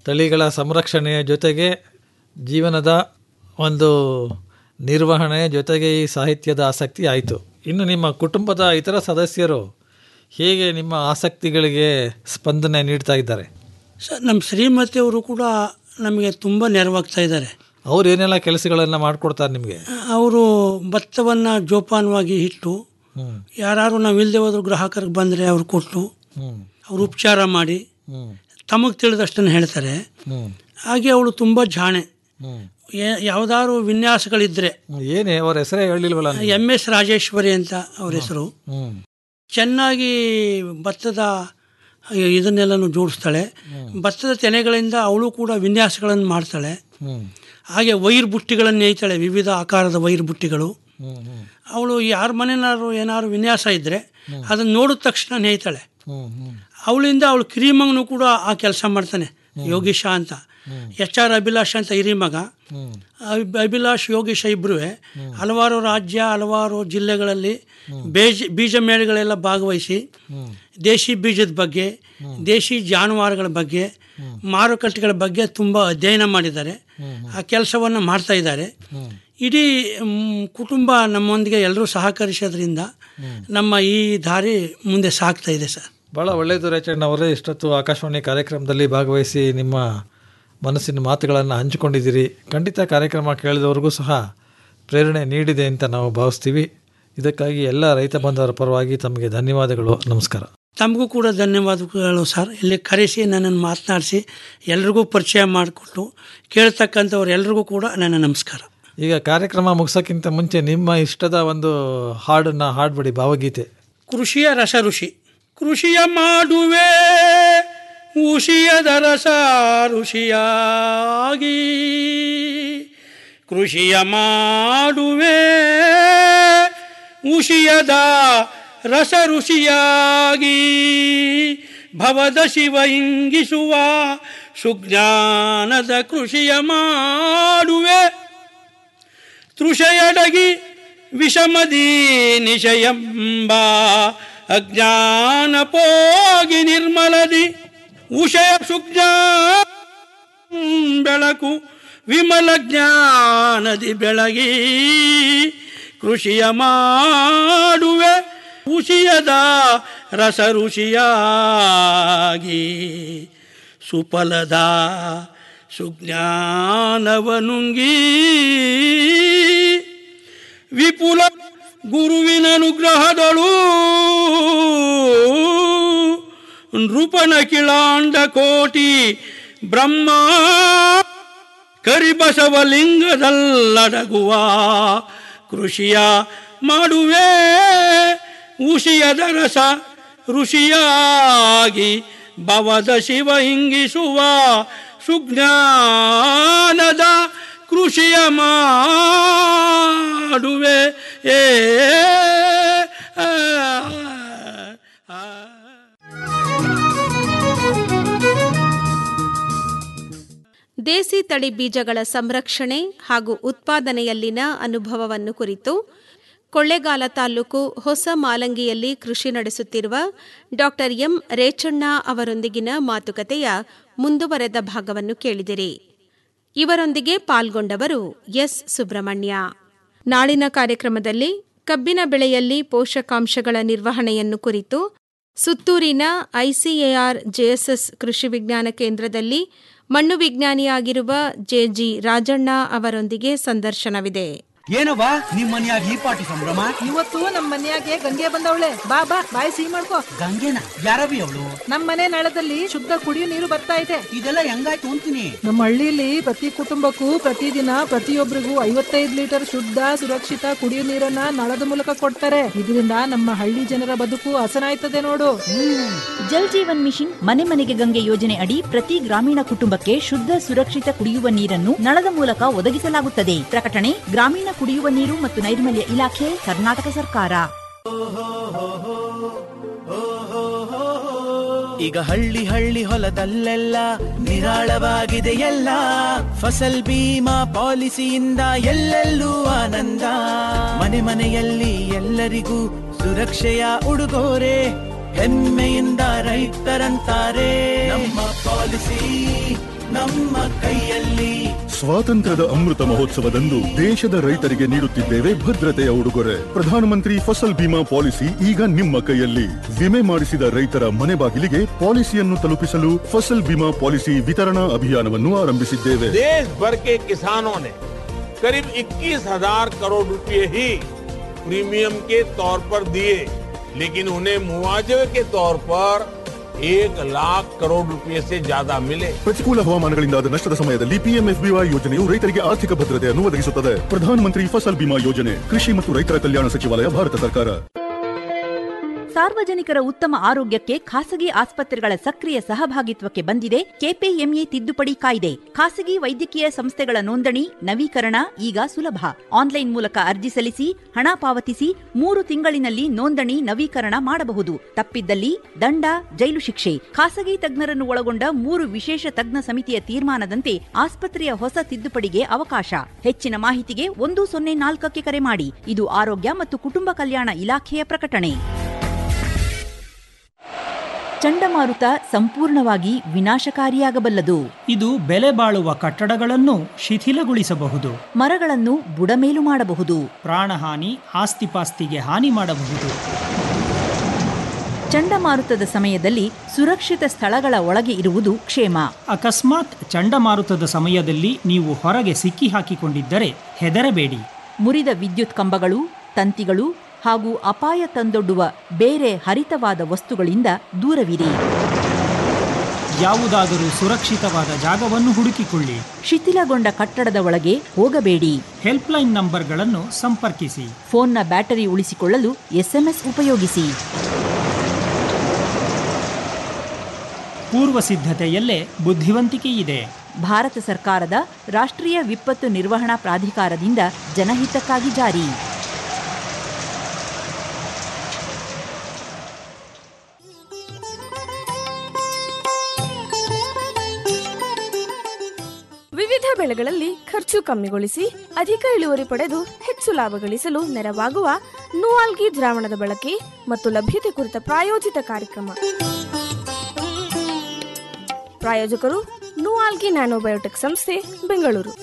ತಳಿಗಳ ಸಂರಕ್ಷಣೆಯ ಜೊತೆಗೆ ಜೀವನದ ಒಂದು ನಿರ್ವಹಣೆ ಜೊತೆಗೆ ಈ ಸಾಹಿತ್ಯದ ಆಸಕ್ತಿ ಆಯಿತು ಇನ್ನು ನಿಮ್ಮ ಕುಟುಂಬದ ಇತರ ಸದಸ್ಯರು ಹೇಗೆ ನಿಮ್ಮ ಆಸಕ್ತಿಗಳಿಗೆ ಸ್ಪಂದನೆ ನೀಡ್ತಾ ಇದ್ದಾರೆ ಸರ್ ನಮ್ಮ ಶ್ರೀಮತಿಯವರು ಕೂಡ ನಮಗೆ ತುಂಬ ನೆರವಾಗ್ತಾ ಇದ್ದಾರೆ ಅವ್ರು ಏನೆಲ್ಲ ಕೆಲಸಗಳನ್ನು ಮಾಡಿಕೊಡ್ತಾರೆ ನಿಮಗೆ ಅವರು ಭತ್ತವನ್ನು ಜೋಪಾನವಾಗಿ ಇಟ್ಟು ಹ್ಮ್. ಯಾರು ನಾವು ಇಲ್ಲದೆ ಹೋದ್ರು ಗ್ರಾಹಕರಿಗೆ ಬಂದರೆ ಅವ್ರು ಕೊಟ್ಟು ಹ್ಮ್. ಅವ್ರು ಉಪಚಾರ ಮಾಡಿ ಹ್ಮ್. ತಮಗೆ ತಿಳಿದಷ್ಟನ್ನು ಹೇಳ್ತಾರೆ ಹ್ಮ್. ಹಾಗೆ ಅವಳು ತುಂಬ ಜಾಣೆ ಹ್ಮ್. ಯಾವುದಾದ್ರು ವಿನ್ಯಾಸಗಳಿದ್ದರೆ ಏನೇ ಅವ್ರ ಹೆಸರೇ ಹೇಳಿಲ್ವಲ್ಲ ನೀವು? ಎಮ್ ಎಸ್ ರಾಜೇಶ್ವರಿ ಅಂತ ಅವ್ರ ಹೆಸರು ಹ್ಮ್. ಚೆನ್ನಾಗಿ ಭತ್ತದ ಇದನ್ನೆಲ್ಲನೂ ಜೋಡಿಸ್ತಾಳೆ ಭತ್ತದ ತೆನೆಗಳಿಂದ ಅವಳು ಕೂಡ ವಿನ್ಯಾಸಗಳನ್ನು ಮಾಡ್ತಾಳೆ ಹ್ಮ್. ಹಾಗೆ ವೈರ್ ಬುಟ್ಟಿಗಳನ್ನು ನೇಯ್ತಾಳೆ ವಿವಿಧ ಆಕಾರದ ವೈರ್ ಬುಟ್ಟಿಗಳು ಹ್ಮ್. ಹ್ಮ್. ಅವಳು ಯಾರ ಮನೆನಾದ್ರು ಏನಾದ್ರು ವಿನ್ಯಾಸ ಇದ್ದರೆ ಅದನ್ನು ನೋಡಿದ ತಕ್ಷಣ ನೇಯ್ತಾಳೆ ಹ್ಮ್. ಹ್ಮ್. ಅವಳಿಂದ ಅವಳು ಕಿರಿಮಗನು ಕೂಡ ಆ ಕೆಲಸ ಮಾಡ್ತಾನೆ ಯೋಗೀಶ ಅಂತ ಎಚ್ ಆರ್ ಅಭಿಲಾಷ್ ಅಂತ ಹಿರಿಮಗ ಹ್ಮ್. ಅಬ್- ಅಭಿಲಾಷ್ ಯೋಗೀಶ ಇಬ್ಬರು ಹಲವಾರು ರಾಜ್ಯ ಹಲವಾರು ಜಿಲ್ಲೆಗಳಲ್ಲಿ ಬೇಜ ಬೀಜ ಮೇಳಗಳೆಲ್ಲ ಭಾಗವಹಿಸಿ ದೇಶಿ ಬೀಜದ ಬಗ್ಗೆ ದೇಶಿ ಜಾನುವಾರುಗಳ ಬಗ್ಗೆ ಮಾರುಕಟ್ಟೆಗಳ ಬಗ್ಗೆ ತುಂಬ ಅಧ್ಯಯನ ಮಾಡಿದ್ದಾರೆ ಆ ಕೆಲಸವನ್ನು ಮಾಡ್ತಾ ಇದ್ದಾರೆ ಇಡೀ ಮ್, ಕುಟುಂಬ ನಮ್ಮೊಂದಿಗೆ ಎಲ್ಲರೂ ಸಹಕರಿಸೋದ್ರಿಂದ ನಮ್ಮ ಈ ದಾರಿ ಮುಂದೆ ಸಾಗ್ತಾ ಇದೆ ಸರ್ ಭಾಳ ಒಳ್ಳೆಯದು ರೇಚಣ್ಣ ಅವರೇ ಇಷ್ಟೊತ್ತು ಆಕಾಶವಾಣಿ ಕಾರ್ಯಕ್ರಮದಲ್ಲಿ ಭಾಗವಹಿಸಿ ನಿಮ್ಮ ಮನಸ್ಸಿನ ಮಾತುಗಳನ್ನು ಹಂಚಿಕೊಂಡಿದ್ದೀರಿ ಖಂಡಿತ ಕಾರ್ಯಕ್ರಮ ಕೇಳಿದವ್ರಿಗೂ ಸಹ ಪ್ರೇರಣೆ ನೀಡಿದೆ ಅಂತ ನಾವು ಭಾವಿಸ್ತೀವಿ ಇದಕ್ಕಾಗಿ ಎಲ್ಲ ರೈತ ಬಾಂಧವರ ಪರವಾಗಿ ತಮಗೆ ಧನ್ಯವಾದಗಳು ನಮಸ್ಕಾರ ತಮಗೂ ಕೂಡ ಧನ್ಯವಾದಗಳು ಸರ್ ಇಲ್ಲಿ ಕರೆಸಿ ನನ್ನನ್ನು ಮಾತನಾಡಿಸಿ ಎಲ್ರಿಗೂ ಪರಿಚಯ ಮಾಡಿಕೊಟ್ಟು ಕೇಳ್ತಕ್ಕಂಥವ್ರು ಎಲ್ರಿಗೂ ಕೂಡ ನನ್ನ ನಮಸ್ಕಾರ ಈಗ ಕಾರ್ಯಕ್ರಮ ಮುಗಿಸೋಕ್ಕಿಂತ ಮುಂಚೆ ನಿಮ್ಮ ಇಷ್ಟದ ಒಂದು ಹಾಡನ್ನು ಹಾಡ್ಬಿಡಿ ಭಾವಗೀತೆ ಕೃಷಿಯ ರಸ ಋಷಿ ಕೃಷಿಯ ಮಾಡುವೆ ಉಷಿಯದ ರಸ ಋಷಿಯಾಗಿ ಕೃಷಿಯ ಮಾಡುವೆ ಉಷಿಯದ ರಸ ಋಷಿಯಾಗಿ ಭವದ ಶಿವ ಇಂಗಿಸುವ ಸುಜ್ಞಾನದ ಕೃಷಿಯ ಮಾಡುವೆ ತೃಷಯಡಗಿ ವಿಷಮದಿ ನಿಶಯಂಬ ಅಜ್ಞಾನ ಪೋಗಿ ನಿರ್ಮಲದಿ ಉಷಯ ಸುಜ್ಞಾ ಬೆಳಕು ವಿಮಲ ಜ್ಞಾನದಿ ಬೆಳಗಿ ಕೃಷಿಯ ಮಾಡುವೆ ಉಷಿಯದ ರಸ ಋಷಿಯಾಗಿ ಸುಫಲದ ಸುಜ್ಞಾನವನುಂಗಿ ವಿಪುಲ ಗುರುವಿನ ಅನುಗ್ರಹದಳು ನೃಪನ ಕಿಳಾಂಡ ಕೋಟಿ ಬ್ರಹ್ಮ ಕರಿಬಸವಲಿಂಗದಲ್ಲಡಗುವ ಕೃಷಿಯ ಮಾಡುವೆ ಉಷಿಯದ ರಸ ಋಷಿಯಾಗಿ ಭವದ ಶಿವ ಹಿಂಗಿಸುವ ಸುಜ್ಞಾನದ ಕೃಷಿಯ ಮಾಡುವೆ ಏ ಆ, ಆ. ದೇಸಿ ತಳಿ ಬೀಜಗಳ ಸಂರಕ್ಷಣೆ ಹಾಗೂ ಉತ್ಪಾದನೆಯಲ್ಲಿನ ಅನುಭವವನ್ನು ಕುರಿತು ಕೊಳ್ಳೇಗಾಲ ತಾಲೂಕು ಹೊಸ ಮಾಲಂಗಿಯಲ್ಲಿ ಕೃಷಿ ನಡೆಸುತ್ತಿರುವ ಡಾಕ್ಟರ್ ಎಂ ರೇಚಣ್ಣ ಅವರೊಂದಿಗಿನ ಮಾತುಕತೆಯ ಮುಂದುವರೆದ ಭಾಗವನ್ನು ಕೇಳಿದಿರಿ ಇವರೊಂದಿಗೆ ಪಾಲ್ಗೊಂಡವರು ಎಸ್ ಸುಬ್ರಹ್ಮಣ್ಯ ನಾಳಿನ ಕಾರ್ಯಕ್ರಮದಲ್ಲಿ ಕಬ್ಬಿನ ಬೆಳೆಯಲ್ಲಿ ಪೋಷಕಾಂಶಗಳ ನಿರ್ವಹಣೆಯನ್ನು ಕುರಿತು ಸುತ್ತೂರಿನ ಐಸಿಎಆರ್ ಜೆಎಸ್ಎಸ್ ಕೃಷಿ ವಿಜ್ಞಾನ ಕೇಂದ್ರದಲ್ಲಿ ಮಣ್ಣು ವಿಜ್ಞಾನಿಯಾಗಿರುವ ಜೆಜಿ ರಾಜಣ್ಣ ಅವರೊಂದಿಗೆ ಸಂದರ್ಶನವಿದೆ ಏನವ್ವ ನಿಮ್ ಮನ್ಯಾಗ ಈ ಪಾಟಿ ಸಂಭ್ರಮ ಇವತ್ತು ನಮ್ ಮನ್ಯಾಗೆ ಗಂಗೆ ಬಂದವಳೆ ಬಾ ಬಾ ಬಾಯಿ ಸಿಹಿ ಮಾಡ್ಕೋ ಗಂಗೆನ ಯಾರವಿ ಅವಳು ನಮ್ ಮನೆ ನಳದಲ್ಲಿ ಶುದ್ಧ ಕುಡಿಯೋ ನೀರು ಬರ್ತಾ ಇದೆ ಇದೆಲ್ಲ ಹೆಂಗಾಯ್ತು ಅಂತೀನಿ ನಮ್ಮ ಹಳ್ಳಿಲಿ ಪ್ರತಿ ಕುಟುಂಬಕ್ಕೂ ಪ್ರತಿದಿನ ಪ್ರತಿಯೊಬ್ಬರಿಗೂ ಐವತ್ತೈದು ಲೀಟರ್ ಶುದ್ಧ ಸುರಕ್ಷಿತ ಕುಡಿಯೋ ನೀರನ್ನ ನಳದ ಮೂಲಕ ಕೊಡ್ತಾರೆ ಇದರಿಂದ ನಮ್ಮ ಹಳ್ಳಿ ಜನರ ಬದುಕು ಹಸನಾಯ್ತದೆ ನೋಡು ಜಲ್ ಜೀವನ್ ಮಿಷನ್ ಮನೆ ಮನೆಗೆ ಗಂಗೆ ಯೋಜನೆ ಅಡಿ ಪ್ರತಿ ಗ್ರಾಮೀಣ ಕುಟುಂಬಕ್ಕೆ ಶುದ್ಧ ಸುರಕ್ಷಿತ ಕುಡಿಯುವ ನೀರನ್ನು ನಳದ ಮೂಲಕ ಒದಗಿಸಲಾಗುತ್ತದೆ ಪ್ರಕಟಣೆ ಗ್ರಾಮೀಣ ಕುಡಿಯುವ ನೀರು ಮತ್ತು ನೈರ್ಮಲ್ಯ ಇಲಾಖೆ ಕರ್ನಾಟಕ ಸರ್ಕಾರ ಈಗ ಹಳ್ಳಿ ಹಳ್ಳಿ ಹೊಲದಲ್ಲೆಲ್ಲ ನಿರಾಳವಾಗಿದೆ ಎಲ್ಲ ಫಸಲ್ ಬೀಮಾ ಪಾಲಿಸಿಯಿಂದ ಎಲ್ಲೆಲ್ಲೂ ಆನಂದ ಮನೆ ಮನೆಯಲ್ಲಿ ಎಲ್ಲರಿಗೂ ಸುರಕ್ಷೆಯ ಉಡುಗೊರೆ ಹೆಮ್ಮೆಯಿಂದ ರೈತರಂತಾರೆ ನಮ್ಮ ಪಾಲಿಸಿ ನಮ್ಮ ಕೈಯಲ್ಲಿ ಸ್ವಾತಂತ್ರ್ಯದ ಅಮೃತ ಮಹೋತ್ಸವದಂದು ದೇಶದ ರೈತರಿಗೆ ನೀಡುತ್ತಿದ್ದೇವೆ ಭದ್ರತೆಯ ಉಡುಗೊರೆ ಪ್ರಧಾನಮಂತ್ರಿ ಫಸಲ್ ಬಿಮಾ ಪಾಲಿಸಿ ಈಗ ನಿಮ್ಮ ಕೈಯಲ್ಲಿ ವಿಮೆ ಮಾಡಿಸಿದ ರೈತರ ಮನೆ ಬಾಗಿಲಿಗೆ ಪಾಲಿಸಿಯನ್ನು ತಲುಪಿಸಲು ಫಸಲ್ ಬಿಮಾ ಪಾಲಿಸಿ ವಿತರಣಾ ಅಭಿಯಾನವನ್ನು ಆರಂಭಿಸಿದ್ದೇವೆ देश भर के किसानों ने करीब 21,000 करोड़ रुपए ही प्रीमियम के तौर पर दिए लेकिन उन्हें मुआवजे के तौर पर एक लाख करोड़ रुपए से ज्यादा मिले ಪ್ರತಿಕೂಲ ಹವಾಮಾನಗಳಿಂದಾದ ನಷ್ಟದ ಸಮಯದಲ್ಲಿ ಪಿಎಂಎಫ್ಬಿವೈ ಯೋಜನೆಯು ರೈತರಿಗೆ ಆರ್ಥಿಕ ಭದ್ರತೆಯನ್ನು ಒದಗಿಸುತ್ತದೆ ಪ್ರಧಾನಮಂತ್ರಿ ಫಸಲ್ ಬಿಮಾ ಯೋಜನೆ ಕೃಷಿ ಮತ್ತು ರೈತರ ಕಲ್ಯಾಣ ಸಚಿವಾಲಯ ಭಾರತ ಸರ್ಕಾರ ಸಾರ್ವಜನಿಕರ ಉತ್ತಮ ಆರೋಗ್ಯಕ್ಕೆ ಖಾಸಗಿ ಆಸ್ಪತ್ರೆಗಳ ಸಕ್ರಿಯ ಸಹಭಾಗಿತ್ವಕ್ಕೆ ಬಂದಿದೆ ಕೆಪಿಎಂಇ ತಿದ್ದುಪಡಿ ಕಾಯ್ದೆ ಖಾಸಗಿ ವೈದ್ಯಕೀಯ ಸಂಸ್ಥೆಗಳ ನೋಂದಣಿ ನವೀಕರಣ ಈಗ ಸುಲಭ ಆನ್ಲೈನ್ ಮೂಲಕ ಅರ್ಜಿ ಸಲ್ಲಿಸಿ ಹಣ ಪಾವತಿಸಿ ಮೂರು ತಿಂಗಳಿನಲ್ಲಿ ನೋಂದಣಿ ನವೀಕರಣ ಮಾಡಬಹುದು ತಪ್ಪಿದ್ದಲ್ಲಿ ದಂಡ ಜೈಲು ಶಿಕ್ಷೆ ಖಾಸಗಿ ತಜ್ಞರನ್ನು ಒಳಗೊಂಡ ಮೂರು ವಿಶೇಷ ತಜ್ಞ ಸಮಿತಿಯ ತೀರ್ಮಾನದಂತೆ ಆಸ್ಪತ್ರೆಯ ಹೊಸ ತಿದ್ದುಪಡಿಗೆ ಅವಕಾಶ ಹೆಚ್ಚಿನ ಮಾಹಿತಿಗೆ ಒಂದು ಸೊನ್ನೆ ನಾಲ್ಕಕ್ಕೆ ಕರೆ ಮಾಡಿ ಇದು ಆರೋಗ್ಯ ಮತ್ತು ಕುಟುಂಬ ಕಲ್ಯಾಣ ಇಲಾಖೆಯ ಪ್ರಕಟಣೆ ಚಂಡಮಾರುತ ಸಂಪೂರ್ಣವಾಗಿ ವಿನಾಶಕಾರಿಯಾಗಬಲ್ಲದು ಇದು ಬೆಲೆ ಬಾಳುವ ಕಟ್ಟಡಗಳನ್ನು ಶಿಥಿಲಗೊಳಿಸಬಹುದು ಮರಗಳನ್ನು ಬುಡಮೇಲು ಮಾಡಬಹುದು ಪ್ರಾಣಹಾನಿ ಆಸ್ತಿಪಾಸ್ತಿಗೆ ಹಾನಿ ಮಾಡಬಹುದು ಚಂಡಮಾರುತದ ಸಮಯದಲ್ಲಿ ಸುರಕ್ಷಿತ ಸ್ಥಳಗಳ ಒಳಗೆ ಇರುವುದು ಕ್ಷೇಮ ಅಕಸ್ಮಾತ್ ಚಂಡಮಾರುತದ ಸಮಯದಲ್ಲಿ ನೀವು ಹೊರಗೆ ಸಿಕ್ಕಿ ಹಾಕಿಕೊಂಡಿದ್ದರೆ ಹೆದರಬೇಡಿ ಮುರಿದ ವಿದ್ಯುತ್ ಕಂಬಗಳು ತಂತಿಗಳು ಹಾಗೂ ಅಪಾಯ ತಂದೊಡ್ಡುವ ಬೇರೆ ಹರಿತವಾದ ವಸ್ತುಗಳಿಂದ ದೂರವಿರಿ ಯಾವುದಾದರೂ ಸುರಕ್ಷಿತವಾದ ಜಾಗವನ್ನು ಹುಡುಕಿಕೊಳ್ಳಿ ಶಿಥಿಲಗೊಂಡ ಕಟ್ಟಡದ ಒಳಗೆ ಹೋಗಬೇಡಿ ಹೆಲ್ಪ್ಲೈನ್ ನಂಬರ್ಗಳನ್ನು ಸಂಪರ್ಕಿಸಿ ಫೋನ್ನ ಬ್ಯಾಟರಿ ಉಳಿಸಿಕೊಳ್ಳಲು ಎಸ್ಎಂಎಸ್ ಉಪಯೋಗಿಸಿ ಪೂರ್ವ ಸಿದ್ಧತೆಯಲ್ಲೇ ಬುದ್ಧಿವಂತಿಕೆ ಇದೆ ಭಾರತ ಸರ್ಕಾರದ ರಾಷ್ಟ್ರೀಯ ವಿಪತ್ತು ನಿರ್ವಹಣಾ ಪ್ರಾಧಿಕಾರದಿಂದ ಜನಹಿತಕ್ಕಾಗಿ ಜಾರಿ ವಿವಿಧ ಬೆಳೆಗಳಲ್ಲಿ ಖರ್ಚು ಕಮ್ಮಿಗೊಳಿಸಿ ಅಧಿಕ ಇಳುವರಿ ಪಡೆದು ಹೆಚ್ಚು ಲಾಭ ಗಳಿಸಲು ನೆರವಾಗುವ ನೂವಾಲ್ಗಿ ದ್ರಾವಣದ ಬಳಕೆ ಮತ್ತು ಲಭ್ಯತೆ ಕುರಿತ ಪ್ರಾಯೋಜಿತ ಕಾರ್ಯಕ್ರಮ ಪ್ರಾಯೋಜಕರು ನೂವಾಲ್ಗಿ ನ್ಯಾನೋಬಯೋಟೆಕ್ ಸಂಸ್ಥೆ ಬೆಂಗಳೂರು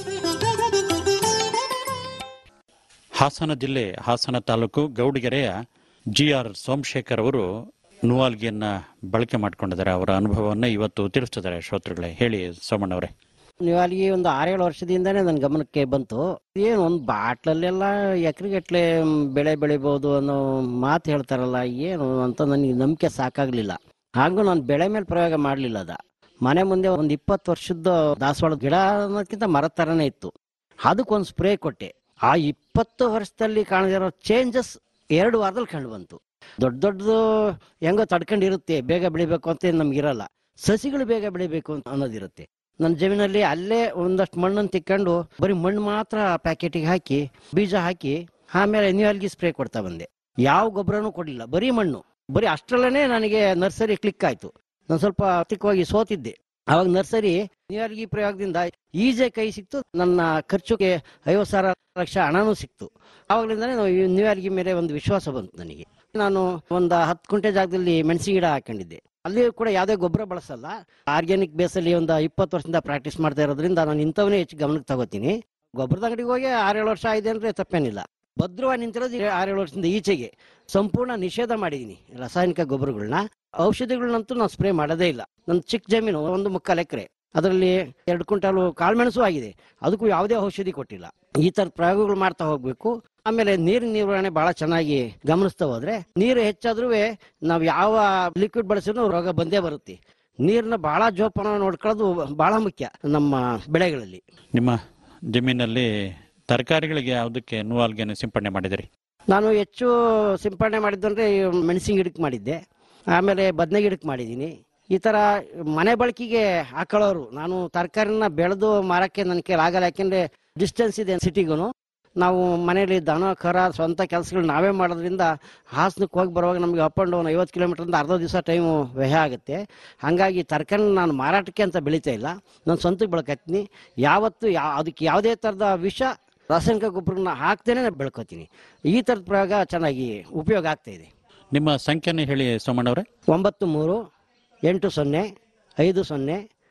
ಹಾಸನ ಜಿಲ್ಲೆ ಹಾಸನ ತಾಲೂಕು ಗೌಡಿಗೆರೆಯ ಜಿ ಆರ್ ಸೋಮಶೇಖರ್ ಅವರು ನುವಾಲ್ಗಿಯನ್ನ ಬಳಕೆ ಮಾಡ್ಕೊಂಡಿದ್ದಾರೆ ಅವರ ಅನುಭವವನ್ನ ಇವತ್ತು ತಿಳಿಸ್ತಿದ್ದಾರೆ ಶ್ರೋತೃಗಳೇ ಹೇಳಿ ಸೋಮಣ್ಣವರೇ ನೀವು ಅಲ್ಲಿಗೆ ಒಂದು ಆರೇಳು ವರ್ಷದಿಂದನೇ ನನ್ನ ಗಮನಕ್ಕೆ ಬಂತು ಏನು ಒಂದು ಬಾಟ್ಲಲ್ಲೆಲ್ಲ ಎಕರೆಗಟ್ಲೆ ಬೆಳೆ ಬೆಳಿಬೋದು ಅನ್ನೋ ಮಾತು ಹೇಳ್ತಾರಲ್ಲ ಏನು ಅಂತ ನನಗೆ ನಂಬಿಕೆ ಸಾಕಾಗ್ಲಿಲ್ಲ ಹಾಗೂ ನಾನು ಬೆಳೆ ಮೇಲೆ ಪ್ರಯೋಗ ಮಾಡಲಿಲ್ಲ ಅದ ಮನೆ ಮುಂದೆ ಒಂದು ಇಪ್ಪತ್ತು ವರ್ಷದ ದಾಸವಾಳದ ಗಿಡ ಅನ್ನೋದಕ್ಕಿಂತ ಮರದ ಥರನೇ ಇತ್ತು ಅದಕ್ಕೊಂದು ಸ್ಪ್ರೇ ಕೊಟ್ಟೆ ಆ ಇಪ್ಪತ್ತು ವರ್ಷದಲ್ಲಿ ಕಾಣದಿರೋ ಚೇಂಜಸ್ ಎರಡು ವಾರದಲ್ಲಿ ಕಂಡು ಬಂತು ದೊಡ್ಡ ದೊಡ್ಡದು ಹೆಂಗೋ ತಡ್ಕೊಂಡಿರುತ್ತೆ ಬೇಗ ಬೆಳಿಬೇಕು ಅಂತ ನಮ್ಗಿರಲ್ಲ ಸಸಿಗಳು ಬೇಗ ಬೆಳಿಬೇಕು ಅಂತ ಅನ್ನೋದಿರುತ್ತೆ ನನ್ನ ಜಮೀನಲ್ಲಿ ಅಲ್ಲೇ ಒಂದಷ್ಟು ಮಣ್ಣನ್ನು ತಿಕ್ಕೊಂಡು ಬರೀ ಮಣ್ಣು ಮಾತ್ರ ಪ್ಯಾಕೆಟಿಗೆ ಹಾಕಿ ಬೀಜ ಹಾಕಿ ಆಮೇಲೆ ಎನ್ಯುವಲ್ಗಿ ಸ್ಪ್ರೇ ಕೊಡ್ತಾ ಬಂದೆ ಯಾವ ಗೊಬ್ಬರನೂ ಕೊಡಲಿಲ್ಲ ಬರೀ ಮಣ್ಣು ಬರೀ ಅಷ್ಟರಲ್ಲೇ ನನಗೆ ನರ್ಸರಿ ಕ್ಲಿಕ್ ಆಯ್ತು ನಾನು ಸ್ವಲ್ಪ ಆರ್ಥಿಕವಾಗಿ ಸೋತಿದ್ದೆ ಅವಾಗ ನರ್ಸರಿ ನ್ಯೂಯಾರ್ಗಿ ಪ್ರಯೋಗದಿಂದ ಈಜೆ ಕೈ ಸಿಕ್ತು ನನ್ನ ಖರ್ಚುಗೆ ಐವತ್ತು ಸಾವಿರ ಲಕ್ಷ ಹಣನೂ ಸಿಕ್ತು ಆವಾಗಲಿಂದನೇ ನಾವು ಈ ನ್ಯೂಯಾರ್ಗಿ ಮೇಲೆ ಒಂದು ವಿಶ್ವಾಸ ಬಂತು ನನಗೆ ನಾನು ಒಂದು ಹತ್ತು ಕುಂಟೆ ಜಾಗದಲ್ಲಿ ಮೆಣಸಿನ ಗಿಡ ಹಾಕೊಂಡಿದ್ದೆ ಅಲ್ಲಿ ಕೂಡ ಯಾವುದೇ ಗೊಬ್ಬರ ಬಳಸಲ್ಲ ಆರ್ಗ್ಯಾನಿಕ್ ಬೇಸಲ್ಲಿ ಒಂದು ಇಪ್ಪತ್ತು ವರ್ಷದಿಂದ ಪ್ರಾಕ್ಟೀಸ್ ಮಾಡ್ತಾ ಇರೋದ್ರಿಂದ ನಾನು ಇಂಥವನ್ನೇ ಹೆಚ್ಚು ಗಮನಕ್ಕೆ ತಗೋತೀನಿ ಗೊಬ್ಬರದ ಅಂಗಡಿಗೆ ಹೋಗಿ ಆರೇಳು ವರ್ಷ ಆಗಿದೆ ಅಂದ್ರೆ ತಪ್ಪೇನಿಲ್ಲ ಭದ್ರವಾಗಿ ನಿಂತಿರೋದು ಈ ಆರೇಳು ವರ್ಷದಿಂದ ಈಚೆಗೆ ಸಂಪೂರ್ಣ ನಿಷೇಧ ಮಾಡಿದ್ದೀನಿ ರಾಸಾಯನಿಕ ಗೊಬ್ಬರಗಳನ್ನ ಔಷಧಿಗಳನ್ನಂತೂ ನಾನು ಸ್ಪ್ರೇ ಮಾಡೋದೇ ಇಲ್ಲ ನನ್ನ ಚಿಕ್ಕ ಜಮೀನು ಒಂದು ಮುಕ್ಕಾಲು ಎಕರೆ ಅದರಲ್ಲಿ ಎರಡು ಕ್ವಿಂಟಾಲು ಕಾಳುಮೆಣಸು ಆಗಿದೆ ಅದಕ್ಕೂ ಯಾವುದೇ ಔಷಧಿ ಕೊಟ್ಟಿಲ್ಲ ಈ ತರದ ಪ್ರಯೋಗಗಳು ಮಾಡ್ತಾ ಹೋಗ್ಬೇಕು ಆಮೇಲೆ ನೀರಿನ ನಿರ್ವಹಣೆ ಬಹಳ ಚೆನ್ನಾಗಿ ಗಮನಿಸ್ತಾ ಹೋದ್ರೆ ನೀರು ಹೆಚ್ಚಾದ್ರೂ ನಾವು ಯಾವ ಲಿಕ್ವಿಡ್ ಬಳಸಿದ್ರು ರೋಗ ಬಂದೇ ಬರುತ್ತೆ ನೀರನ್ನ ಬಹಳ ಜೋಪಾನ ನೋಡ್ಕೊಳ್ಳೋದು ಬಹಳ ಮುಖ್ಯ ನಮ್ಮ ಬೆಳೆಗಳಲ್ಲಿ ನಿಮ್ಮ ಜಮೀನಲ್ಲಿ ತರಕಾರಿಗಳಿಗೆ ಯಾವುದಕ್ಕೆ ನುವಾಲ್ಗಿಯನ್ನು ಸಿಂಪಡಣೆ ಮಾಡಿದಿರಿ ನಾನು ಹೆಚ್ಚು ಸಿಂಪಡಣೆ ಮಾಡಿದ್ದು ಅಂದ್ರೆ ಮೆಣಸಿನ ಗಿಡಕ್ಕೆ ಮಾಡಿದ್ದೆ ಆಮೇಲೆ ಬದನೆ ಗಿಡಕ್ಕೆ ಮಾಡಿದ್ದೀನಿ ಈ ತರ ಮನೆ ಬಳಕೆಗೆ ಹಾಕೊಳ್ಳೋರು ನಾನು ತರಕಾರಿನ ಬೆಳೆದು ಮಾರಕ್ಕೆ ನನ್ನ ಕೈಲಿ ಆಗಲ್ಲ ಯಾಕೆಂದ್ರೆ ಡಿಸ್ಟೆನ್ಸ್ ಇದೆ ಸಿಟಿಗೂ ನಾವು ಮನೆಯಲ್ಲಿ ದನ ಕರ ಸ್ವಂತ ಕೆಲಸಗಳು ನಾವೇ ಮಾಡೋದ್ರಿಂದ ಹಾಸನಕ್ಕೆ ಹೋಗಿ ಬರುವಾಗ ನಮಗೆ ಅಪ್ ಆ್ಯಂಡ್ ಡೌನ್ ಐವತ್ತು ಕಿಲೋಮೀಟರ್ಯಿಂದ ಅರ್ಧ ದಿವಸ ಟೈಮು ವ್ಯಯ ಆಗುತ್ತೆ ಹಾಗಾಗಿ ತರಕಾರಿ ನಾನು ಮಾರಾಟಕ್ಕೆ ಅಂತ ಬೆಳೀತಾ ಇಲ್ಲ ನಾನು ಸ್ವಂತಕ್ಕೆ ಬೆಳ್ಕೊತೀನಿ ಯಾವತ್ತು ಯಾ ಅದಕ್ಕೆ ಯಾವುದೇ ಥರದ ವಿಷ ರಾಸಾಯನಿಕ ಗೊಬ್ಬರನ ಹಾಕ್ತೇನೆ ಬೆಳ್ಕೊತೀನಿ ಈ ಥರದ ಪ್ರಯೋಗ ಚೆನ್ನಾಗಿ ಉಪಯೋಗ ಆಗ್ತಾ ಇದೆ ನಿಮ್ಮ ಸಂಖ್ಯೆನ ಹೇಳಿ ಸೋಮಣ್ಣವರೇ ಒಂಬತ್ತು ಮೂರು ಎಂಟು ಸೊನ್ನೆ ಐದು ಸೊನ್ನೆ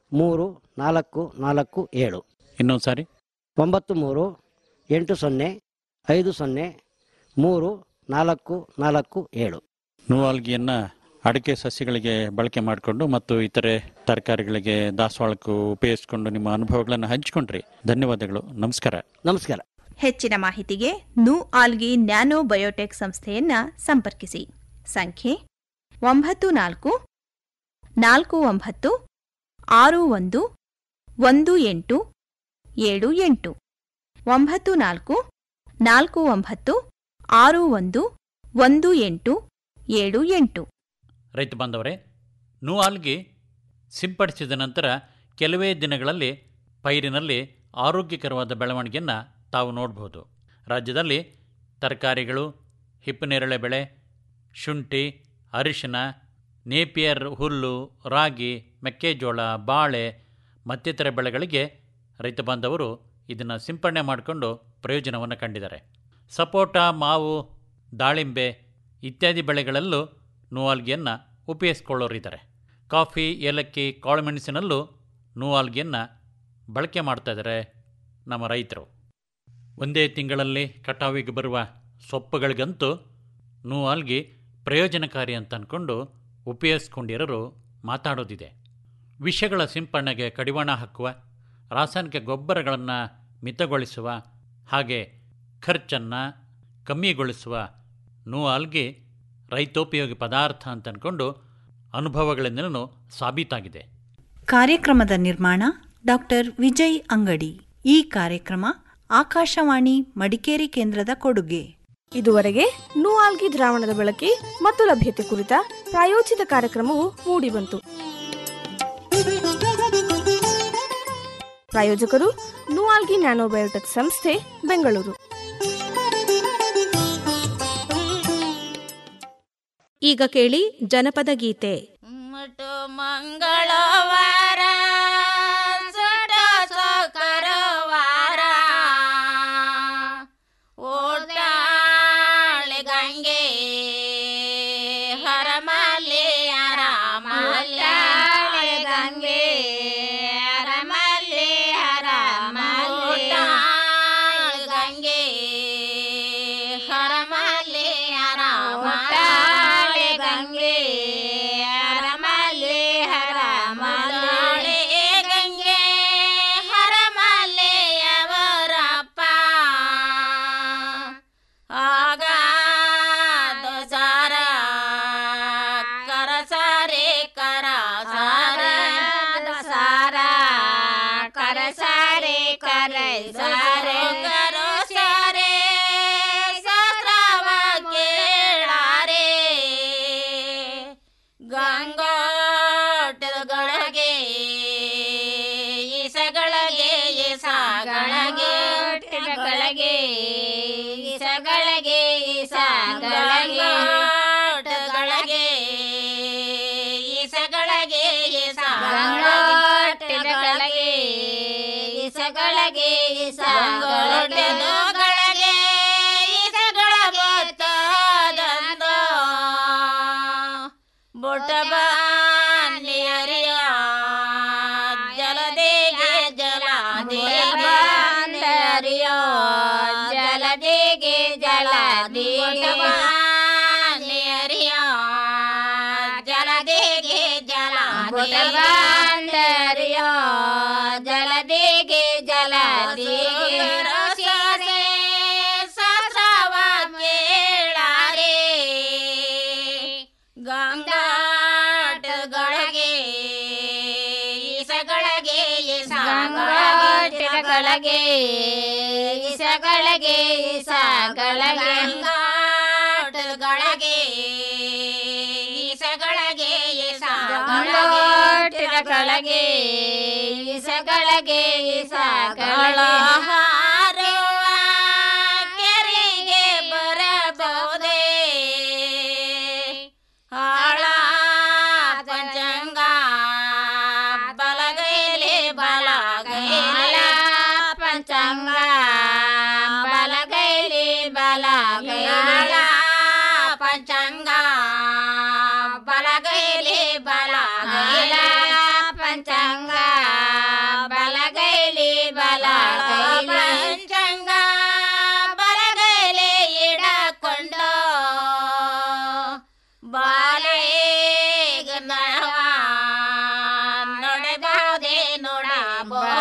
ಮೂರು ನಾಲ್ಕು ನಾಲ್ಕು ಏಳು ಇನ್ನೊಂದು ಸಾರಿ ಒಂಬತ್ತು ಮೂರು ಎಂಟು ಸೊನ್ನೆ ಐದು ಸೊನ್ನೆ ಮೂರು ನಾಲ್ಕು ನಾಲ್ಕು ಏಳು ನೂವಾಲ್ಗಿಯನ್ನು ಅಡಿಕೆ ಸಸ್ಯಗಳಿಗೆ ಬಳಕೆ ಮಾಡಿಕೊಂಡು ಮತ್ತು ಇತರೆ ತರಕಾರಿಗಳಿಗೆ ದಾಸವಾಳಕ್ಕೂ ಉಪಯೋಗಿಸಿಕೊಂಡು ನಿಮ್ಮ ಅನುಭವಗಳನ್ನು ಹಂಚಿಕೊಂಡ್ರಿ ಧನ್ಯವಾದಗಳು ನಮಸ್ಕಾರ ನಮಸ್ಕಾರ ಹೆಚ್ಚಿನ ಮಾಹಿತಿಗೆ ನು ಆಲ್ಗಿ ನ್ಯಾನೋ ಬಯೋಟೆಕ್ ಸಂಸ್ಥೆಯನ್ನ ಸಂಪರ್ಕಿಸಿ ಸಂಖ್ಯೆ ಒಂಬತ್ತು ನಾಲ್ಕು ನಾಲ್ಕು ಒಂಬತ್ತು ಆರು ಒಂದು ಒಂದು ಎಂಟು ಏಳು ಎಂಟು ಒಂಬತ್ತು ನಾಲ್ಕು ನಾಲ್ಕು ಒಂಬತ್ತು ಆರು ಒಂದು ಒಂದು ಎಂಟು ಏಳು ಎಂಟು ರೈತ ಬಾಂಧವರೇ ನೂಆಲ್ಗಿ ಸಿಂಪಡಿಸಿದ ನಂತರ ಕೆಲವೇ ದಿನಗಳಲ್ಲಿ ಪೈರಿನಲ್ಲಿ ಆರೋಗ್ಯಕರವಾದ ಬೆಳವಣಿಗೆಯನ್ನು ತಾವು ನೋಡಬಹುದು ರಾಜ್ಯದಲ್ಲಿ ತರಕಾರಿಗಳು ಹಿಪ್ಪನೇರಳೆ ಬೆಳೆ ಶುಂಠಿ ಅರಿಶಿನ ನೇಪಿಯರ್ ಹುಲ್ಲು ರಾಗಿ ಮೆಕ್ಕೆಜೋಳ ಬಾಳೆ ಮತ್ತಿತರ ಬೆಳೆಗಳಿಗೆ ರೈತ ಬಾಂಧವರು ಇದನ್ನು ಸಿಂಪಡಣೆ ಮಾಡಿಕೊಂಡು ಪ್ರಯೋಜನವನ್ನು ಕಂಡಿದ್ದಾರೆ ಸಪೋಟ ಮಾವು ದಾಳಿಂಬೆ ಇತ್ಯಾದಿ ಬೆಳೆಗಳಲ್ಲೂ ನೂವಾಲ್ಗಿಯನ್ನು ಉಪಯೋಗಿಸ್ಕೊಳ್ಳೋರಿದ್ದಾರೆ ಕಾಫಿ ಏಲಕ್ಕಿ ಕಾಳುಮೆಣಸಿನಲ್ಲೂ ನೂವಾಲ್ಗಿಯನ್ನು ಬಳಕೆ ಮಾಡ್ತಾ ಇದ್ದಾರೆ ನಮ್ಮ ರೈತರು ಒಂದೇ ತಿಂಗಳಲ್ಲಿ ಕಟಾವಿಗೆ ಬರುವ ಸೊಪ್ಪುಗಳಿಗಂತೂ ನೂವಾಲ್ಗಿ ಪ್ರಯೋಜನಕಾರಿ ಅಂತ ಅಂದ್ಕೊಂಡು ಉಪಯೋಗಿಸ್ಕೊಂಡಿರೋರು ಮಾತಾಡೋದಿದೆ ವಿಷಗಳ ಸಿಂಪಡಣೆಗೆ ಕಡಿವಾಣ ಹಾಕುವ ರಾಸಾಯನಿಕ ಗೊಬ್ಬರಗಳನ್ನು ಮಿತಗೊಳಿಸುವ ಹಾಗೆ ಖರ್ಚನ್ನು ಕಮ್ಮಿಗೊಳಿಸುವ ನೂಆಲ್ಗಿ ರೈತೋಪಯೋಗಿ ಪದಾರ್ಥ ಅಂತ ಅಂದ್ಕೊಂಡು ಅನುಭವಗಳಿಂದಲೂ ಸಾಬೀತಾಗಿದೆ ಕಾರ್ಯಕ್ರಮದ ನಿರ್ಮಾಣ ಡಾಕ್ಟರ್ ವಿಜಯ್ ಅಂಗಡಿ ಈ ಕಾರ್ಯಕ್ರಮ ಆಕಾಶವಾಣಿ ಮಡಿಕೇರಿ ಕೇಂದ್ರದ ಕೊಡುಗೆ ಇದುವರೆಗೆ ನೂಆಲ್ಗಿ ದ್ರಾವಣದ ಬಳಕೆ ಮತ್ತು ಲಭ್ಯತೆ ಕುರಿತ ಪ್ರಾಯೋಜಿತ ಕಾರ್ಯಕ್ರಮವು ಮೂಡಿಬಂತು ಪ್ರಾಯೋಜಕರು ನೂಆಲ್ಗಿ ನ್ಯಾನೋಬಯೋಟೆಕ್ ಸಂಸ್ಥೆ ಬೆಂಗಳೂರು ಈಗ ಕೇಳಿ ಜನಪದ ಗೀತೆ ಮಂಗಳವಾರ ಸುಟ ಸೋಕರವಾರ ಓಟಾಳೆ ಗಂಗೆ ಹರಮಲ್ಲಿ ಅರಮಲ್ಲಾಳೆ ಗಂಗೆ ಹರಮಲ್ಲಿ ಹರಮಲ್ಲಿ ಗಂಗೆ ಹರಮಲ್ಲಿ ಹರಮಲ್ಲಾಳೆ ಗಂಗೆ ಹರಮಲ್ಲಿ ಹರಮಲ್ಲಾಳೆ ಗಂಗೆ ಹರಮಲ್ಲೆಯವರಪ್ಪ ಆಗ ದೊಸಾರ ಕರಸಾರೆ ಕರಸಾರ ದೊಸಾರ ಕರಸಾರೆ ಕರಸಾರೆ ಕರಸಾರೆ ಸಸ್ರವ ಕೇಳಾರೆ ಗಂಗೋಟದೊಳಗೆ ಈಸಗಳಿಗೆ ಈಸಗಳಿಗೆ ಗಳಿಗೆ ಈಸಗಳಿಗೆ ಈಸಗಳಿಗೆ ಗಳಿಗೆ ಈಸಗಳಿಗೆ ಈಸಗಳಿಗೆ ಈಸಗಳಿಗೆ ಈಸಗಳಿಗೆ ಈಸಗಳ ಗೊತ್ತಾದಂದೋ ಬೊಟಬಾನಿಯರಿಯ ಜಲದೇಗೆ ಜಲದೇಬಾನಿಯರಿಯ ಜಲದೇಗೆ ಜಲದೇಗೆ ಬಾನಿಯರಿಯ ಜಲದೇಗೆ ಜಲದೇಬಾನಿಯರಿಯ ಜಲದೇಗೆ ಜಲದೇಗೆ ರಸರೆ ಸಸವ ಕೇಳಾರೆ ಗಂಗಾಟಗಳಿಗೆ ಈಸಗಳಿಗೆ ಈಸಗಳಿಗೆ ಈಸಗಳಿಗೆ ಈಸಗಳಿಗೆ ಗಂಗಾಟಗಳಿಗೆ ಈಸಗಳಿಗೆ ಈಸಗಳಿಗೆ ಈಸಗಳಿಗೆ ಈಸಗಳ ಹಾರುವ ಕೆರೆಗೆ ಬರಬಹುದೇ ಹಾಳ ಪಂಚಂಗ ಬಲಗೈಲಿ ಬಲಗೈಲ ಪಂಚಂಗ ಬಲಗೈಲಿ ಬಲಗೈಲ ಪಂಚಂಗ ಬಲಗೈಲಿ ಬಲಗೈಲ ಪಂಚಂಗ ಬೋ